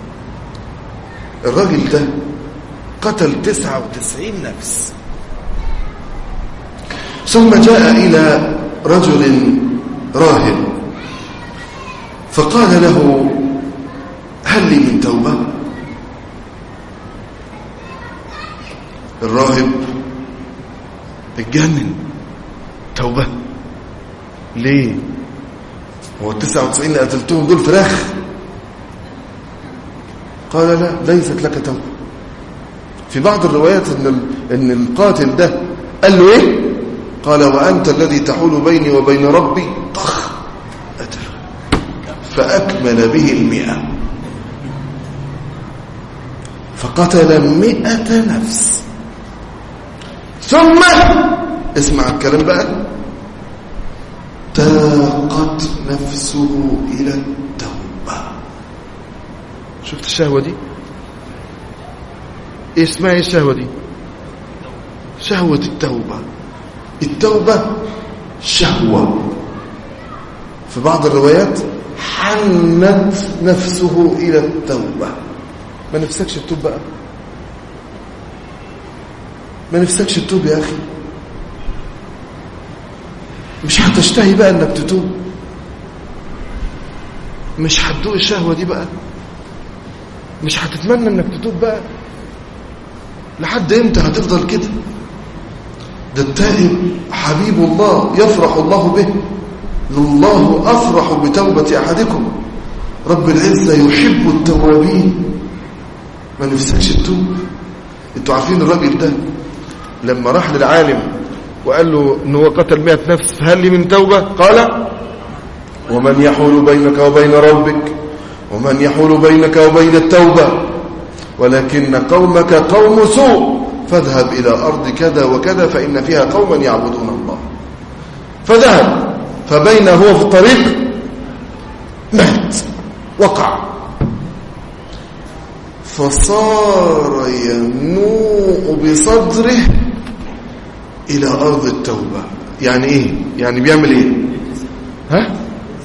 الراجل ده قتل تسعة وتسعين نفس ثم جاء إلى رجل راهب فقال له هل لي من توبة الراهب اتجنن توبة ليه هو التسعة وتسعين اللي قتلتهم دول فراخ قال لا ليست لك توبة في بعض الروايات ان ان القاتل ده قال له ايه قال وانت الذي تحول بيني وبين ربي طخ قتل فاكمل به المئة فقتل مئة نفس ثم اسمع الكلام بقى تاقت نفسه إلى التوبة شفت الشهوة دي ايه اسمها ايه الشهوة دي شهوة التوبة التوبة شهوة في بعض الروايات حنت نفسه إلى التوبة ما نفسكش تتوب بقى ما نفسكش تتوب يا أخي مش هتشتهي بقى انك تتوب مش هتدوق الشهوة دي بقى مش هتتمنى انك تتوب بقى لحد امتى هتفضل كده ده التائب حبيب الله يفرح الله به لله أفرح بتوبة أحدكم رب العزة يحب التوابين ما نفسكش تتوب انتوا عارفين الراجل ده لما راح للعالم وقال له ان هو قتل مئة نفس فهل لي من توبة قال ومن يحول بينك وبين ربك ومن يحول بينك وبين التوبة ولكن قومك قوم سوء فاذهب إلى أرض كذا وكذا فإن فيها قوما يعبدون الله فذهب فبين هو في الطريق مات وقع فصار ينوء بصدره إلى أرض التوبة يعني إيه؟ يعني بيعمل إيه؟ ها؟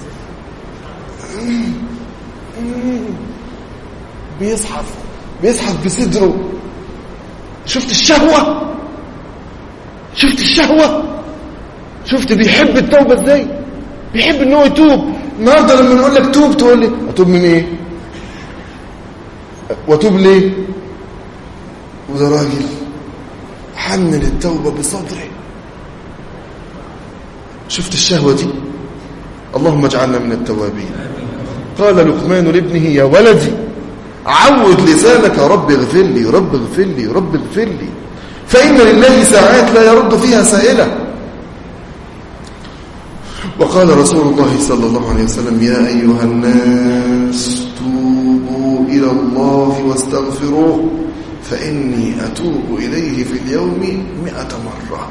بيزحف بيزحف بصدره شفت الشهوة شفت الشهوة شفت بيحب التوبة ازاي بيحب ان هو يتوب النهارده لما نقول لك توب تقول لي اتوب من ايه واتوب ليه وده راجل حمل التوبة بصدره شفت الشهوة دي اللهم اجعلنا من التوابين قال لقمان لابنه يا ولدي عود لسانك رب اغفر لي رب اغفر لي رب اغفر لي فإن لله ساعات لا يرد فيها سائلة وقال رسول الله صلى الله عليه وسلم يا أيها الناس توبوا إلى الله واستغفروه فإني أتوب إليه في اليوم مئة مرة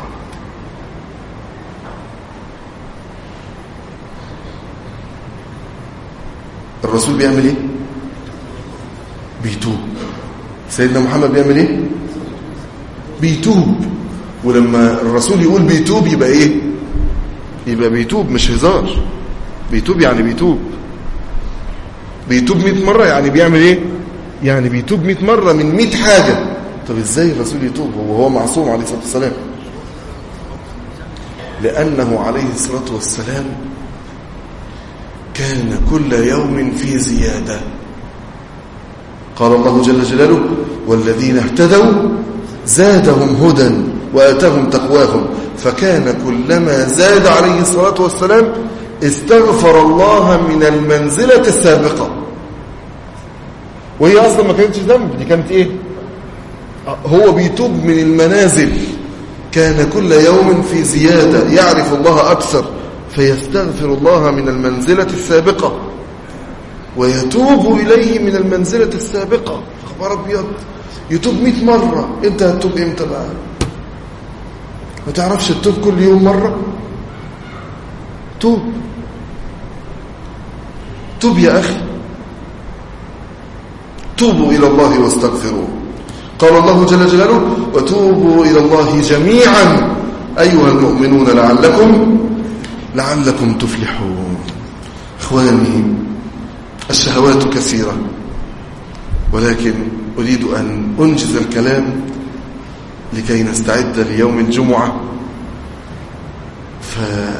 الرسول بيعمل ايه بيتوب سيدنا محمد بيعمل ايه بيتوب ولما الرسول يقول بيتوب يبقى ايه يبقى بيتوب مش هزار بيتوب يعني بيتوب بيتوب 100 مرة يعني بيعمل ايه يعني بيتوب 100 مرة من 100 حاجة طب ازاي الرسول يتوب وهو معصوم عليه الصلاة والسلام لأنه عليه الصلاة والسلام كان كل يوم في زيادة قال الله جل جلاله والذين اهتدوا زادهم هدى وآتاهم تقواهم فكان كلما زاد عليه الصلاة والسلام استغفر الله من المنزلة السابقة وهي أصلا ما كانتش ذنب دي كانت إيه هو بيتوب من المنازل كان كل يوم في زيادة يعرف الله أكثر فيستغفر الله من المنزلة السابقة ويتوب إليه من المنزلة السابقة أخبار أبيض يتوب مئة مرة أنت هتتوب إمتى بقى ما تعرفش تتوب كل يوم مرة توب توب يا أخي توبوا إلى الله واستغفروه قال الله جل جلاله وتوبوا إلى الله جميعا أيها المؤمنون لعلكم لعلكم تفلحون إخواني الشهوات كثيرة ولكن أريد أن أنجز الكلام لكي نستعد ليوم الجمعة ف...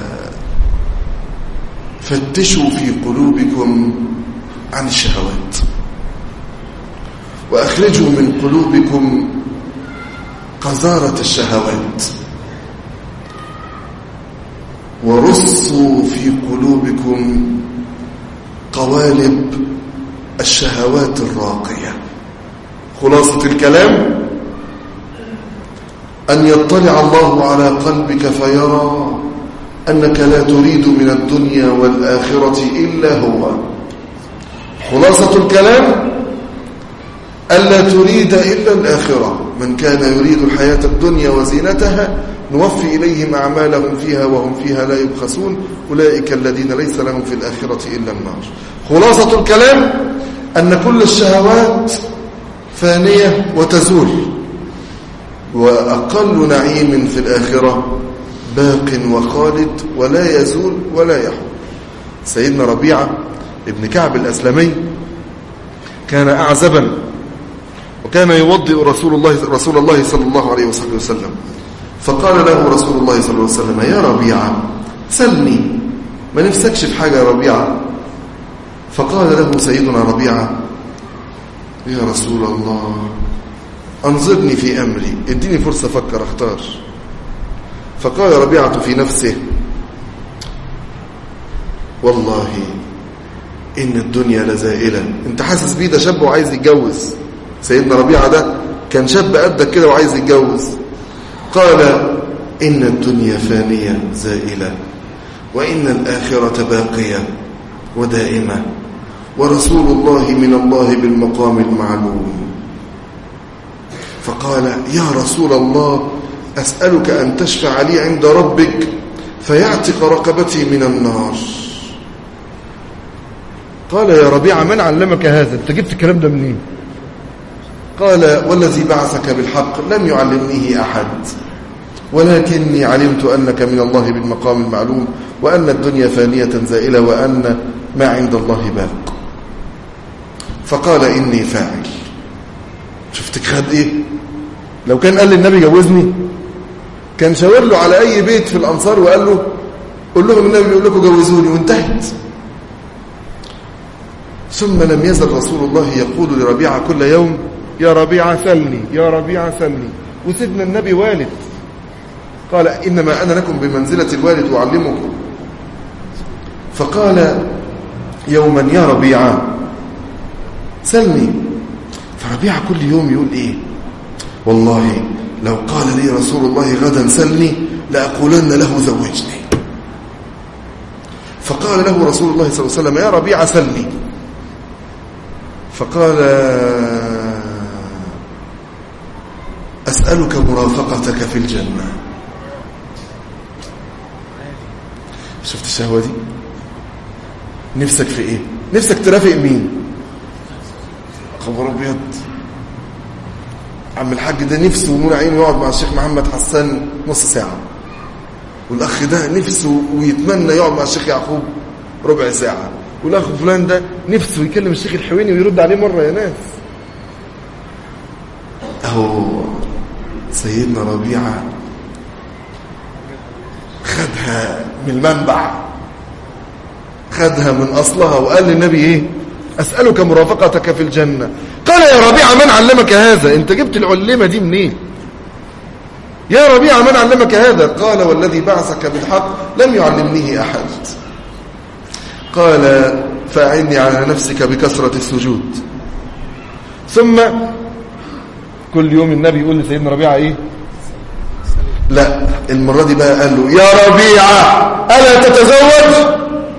فتشوا في قلوبكم عن الشهوات وأخرجوا من قلوبكم قذارة الشهوات ورصوا في قلوبكم قوالب الشهوات الراقية خلاصة الكلام أن يطلع الله على قلبك فيرى أنك لا تريد من الدنيا والآخرة إلا هو خلاصة الكلام ألا تريد إلا الآخرة من كان يريد الحياة الدنيا وزينتها نوفي إليهم أعمالهم فيها وهم فيها لا يبخسون أولئك الذين ليس لهم في الآخرة إلا النار خلاصة الكلام أن كل الشهوات فانية وتزول وأقل نعيم في الآخرة باق وخالد ولا يزول ولا يحول سيدنا ربيعة ابن كعب الأسلمي كان أعزبا وكان يوضئ رسول الله رسول الله صلى الله عليه وصحبه وسلم فقال له رسول الله صلى الله عليه وسلم يا ربيعة سلني ما نفسكش في حاجة يا ربيعة فقال له سيدنا ربيعة يا رسول الله أنظرني في أمري اديني فرصة أفكر أختار فقال ربيعة في نفسه والله إن الدنيا لزائلة أنت حاسس بيه ده شاب وعايز يتجوز سيدنا ربيعة ده كان شاب قدك كده وعايز يتجوز قال إن الدنيا فانية زائلة وإن الآخرة باقية ودائمة ورسول الله من الله بالمقام المعلوم فقال يا رسول الله أسألك أن تشفع لي عند ربك فيعتق رقبتي من النار قال يا ربيعة من علمك هذا انت جبت الكلام ده منين قال والذي بعثك بالحق لم يعلمنيه أحد ولكني علمت أنك من الله بالمقام المعلوم وأن الدنيا فانية زائلة وأن ما عند الله باق فقال إني فاعل شفتك خد إيه لو كان قال للنبي جوزني كان شاور له على أي بيت في الأنصار وقال له قول لهم النبي بيقول لكم جوزوني وانتهت ثم لم يزل رسول الله يقول لربيعة كل يوم يا ربيعة سلني يا ربيعة سلني وسيدنا النبي والد قال إنما أنا لكم بمنزلة الوالد أعلمكم فقال يوما يا ربيعة سلني فربيعة كل يوم يقول إيه والله لو قال لي رسول الله غدا سلني لأقولن له زوجني فقال له رسول الله صلى الله عليه وسلم يا ربيعة سلني فقال أسألك مرافقتك في الجنة شفت الشهوة دي نفسك في ايه نفسك ترافق مين خبر ابيض عم الحاج ده نفسه ونور عينه يقعد مع الشيخ محمد حسان نص ساعة والأخ ده نفسه ويتمنى يقعد مع الشيخ يعقوب ربع ساعة والأخ فلان ده نفسه يكلم الشيخ الحويني ويرد عليه مرة يا ناس أهو سيدنا ربيعة خدها من المنبع خدها من أصلها وقال للنبي إيه أسألك مرافقتك في الجنة قال يا ربيعة من علمك هذا انت جبت العلمة دي منين يا ربيعة من علمك هذا قال والذي بعثك بالحق لم يعلمنيه أحد قال فأعني على نفسك بكثرة السجود ثم كل يوم النبي يقول لسيدنا ربيعة ايه لا المرة دي بقى قال له يا ربيعة ألا تتزوج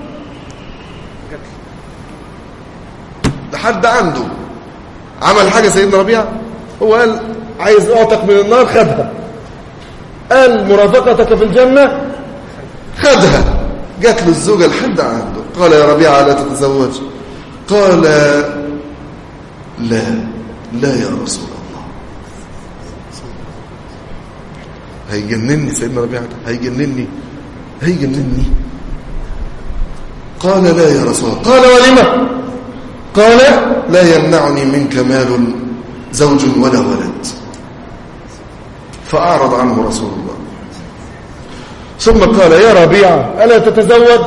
لحد عنده عمل حاجة سيدنا ربيعة هو قال عايز اعتق من النار خدها قال مرافقتك في الجنة خدها جات له الزوجة لحد عنده قال يا ربيعة لا تتزوج قال لا لا يا رسول الله هيجنني سيدنا ربيعة هيجنني هيجنني قال لا يا رسول الله قال ولما قال لا يمنعني منك مال زوج ولا ولد فأعرض عنه رسول الله ثم قال يا ربيعة ألا تتزوج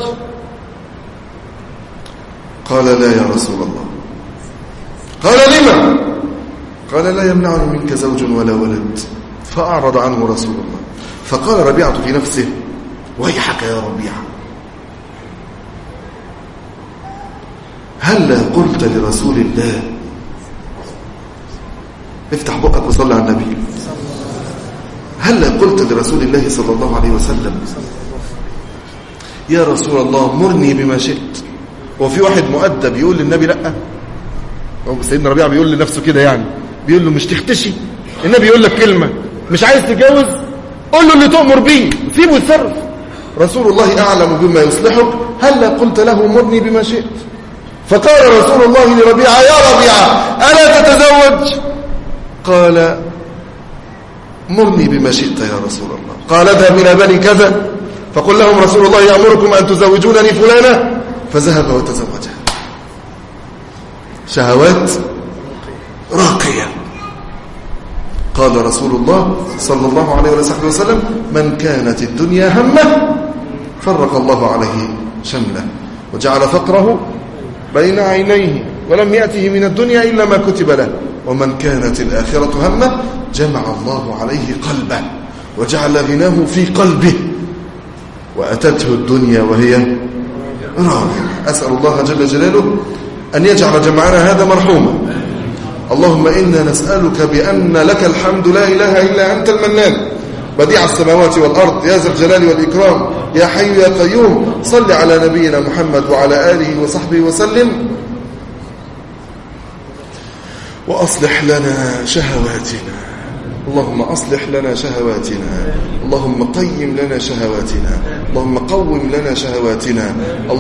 قال لا يا رسول الله قال لما قال لا يمنعني منك زوج ولا ولد فأعرض عنه رسول الله فقال ربيعة في نفسه ويحك يا ربيعة هل قلت لرسول الله افتح بقك وصلي على النبي هل قلت لرسول الله صلى الله عليه وسلم يا رسول الله مرني بما شئت وفي واحد مؤدب يقول للنبي لا سيدنا ربيعه بيقول لنفسه كده يعني بيقول له مش تختشي النبي يقول لك كلمه مش عايز تتجوز قول له اللي تؤمر بيه سيبه يتصرف رسول الله اعلم بما يصلحك هل قلت له مرني بما شئت فقال رسول الله لربيعه يا ربيعه الا تتزوج قال مرني بما شئت يا رسول الله قال اذهب الى بني كذا فقل لهم رسول الله يامركم ان تزوجونني فلانه فذهب وتزوجها شهوات راقيه قال رسول الله صلى الله عليه وسلم من كانت الدنيا همه فرق الله عليه شمله وجعل فقره بين عينيه ولم يأته من الدنيا إلا ما كتب له ومن كانت الآخرة همه جمع الله عليه قلبه وجعل غناه في قلبه وأتته الدنيا وهي راضية أسأل الله جل جلاله أن يجعل جمعنا هذا مرحوما اللهم إنا نسألك بأن لك الحمد لا إله إلا أنت المنان بديع السماوات والأرض يا ذا الجلال والإكرام يا حي يا قيوم صل على نبينا محمد وعلى آله وصحبه وسلم وأصلح لنا شهواتنا اللهم أصلح لنا شهواتنا اللهم قيم لنا شهواتنا اللهم قوم لنا شهواتنا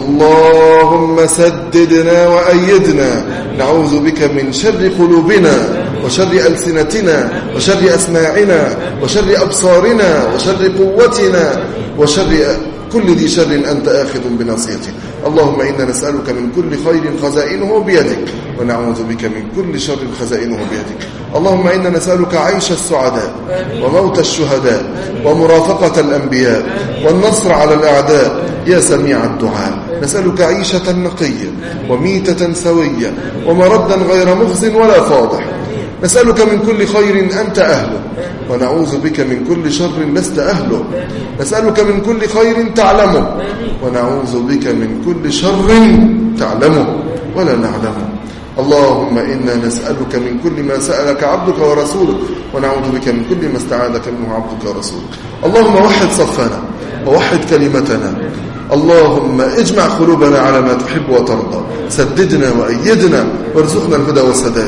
اللهم سددنا وأيدنا نعوذ بك من شر قلوبنا وشر ألسنتنا وشر أسماعنا وشر أبصارنا وشر قوتنا وشر كل ذي شر أنت آخذ بناصيته اللهم إنا نسألك من كل خير خزائنه بيدك ونعوذ بك من كل شر خزائنه بيدك اللهم إنا نسألك عيش السعداء وموت الشهداء ومرافقة الأنبياء والنصر على الأعداء يا سميع الدعاء نسألك عيشة نقية وميتة سوية ومردا غير مخز ولا فاضح نسألك من كل خير أنت أهله ونعوذ بك من كل شر لست أهله نسألك من كل خير تعلمه ونعوذ بك من كل شر تعلمه ولا نعلمه اللهم إنا نسألك من كل ما سألك عبدك ورسولك ونعوذ بك من كل ما استعاذك منه عبدك ورسولك اللهم وحد صفنا ووحد كلمتنا اللهم اجمع قلوبنا على ما تحب وترضى سددنا وأيدنا وارزقنا الهدى والسداد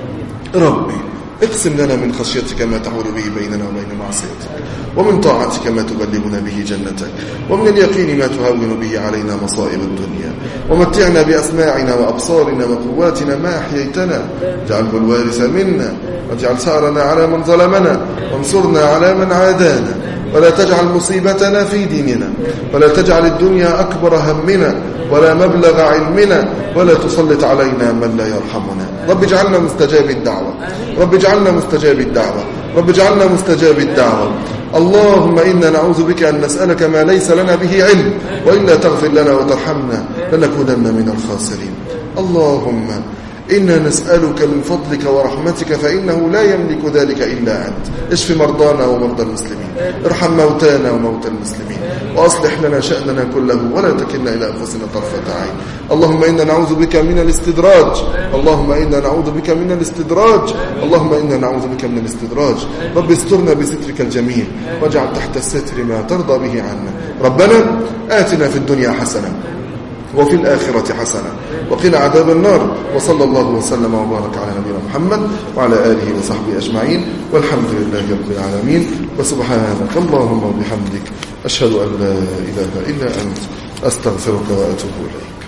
ربي اقسم لنا من خشيتك ما تحول به بيننا وبين معصيتك ومن طاعتك ما تبلغنا به جنتك ومن اليقين ما تهون به علينا مصائب الدنيا ومتعنا بأسماعنا وأبصارنا وقواتنا ما أحييتنا اجعله الوارث منا واجعل سعرنا على من ظلمنا وانصرنا على من عادانا ولا تجعل مصيبتنا في ديننا ولا تجعل الدنيا أكبر همنا ولا مبلغ علمنا ولا تسلط علينا من لا يرحمنا رب اجعلنا مستجاب الدعوة رب اجعلنا مستجاب الدعوة رب اجعلنا مستجاب الدعوة اللهم إنا نعوذ بك أن نسألك ما ليس لنا به علم وإلا تغفر لنا وترحمنا لنكونن من الخاسرين اللهم إنا نسألك من فضلك ورحمتك فإنه لا يملك ذلك إلا أنت اشف مرضانا ومرضى المسلمين ارحم موتانا وموتى المسلمين وأصلح لنا شأننا كله ولا تكلنا إلى أنفسنا طرفة عين اللهم إنا نعوذ بك من الاستدراج اللهم إنا نعوذ بك من الاستدراج اللهم إنا نعوذ بك من الاستدراج رب استرنا بسترك الجميل واجعل تحت الستر ما ترضى به عنا ربنا آتنا في الدنيا حسنة وفي الآخرة حسنة وقنا عذاب النار وصلى الله وسلم وبارك على نبينا محمد وعلى آله وصحبه أجمعين والحمد لله رب العالمين وسبحانك اللهم وبحمدك أشهد أن لا إله إلا أنت أستغفرك وأتوب إليك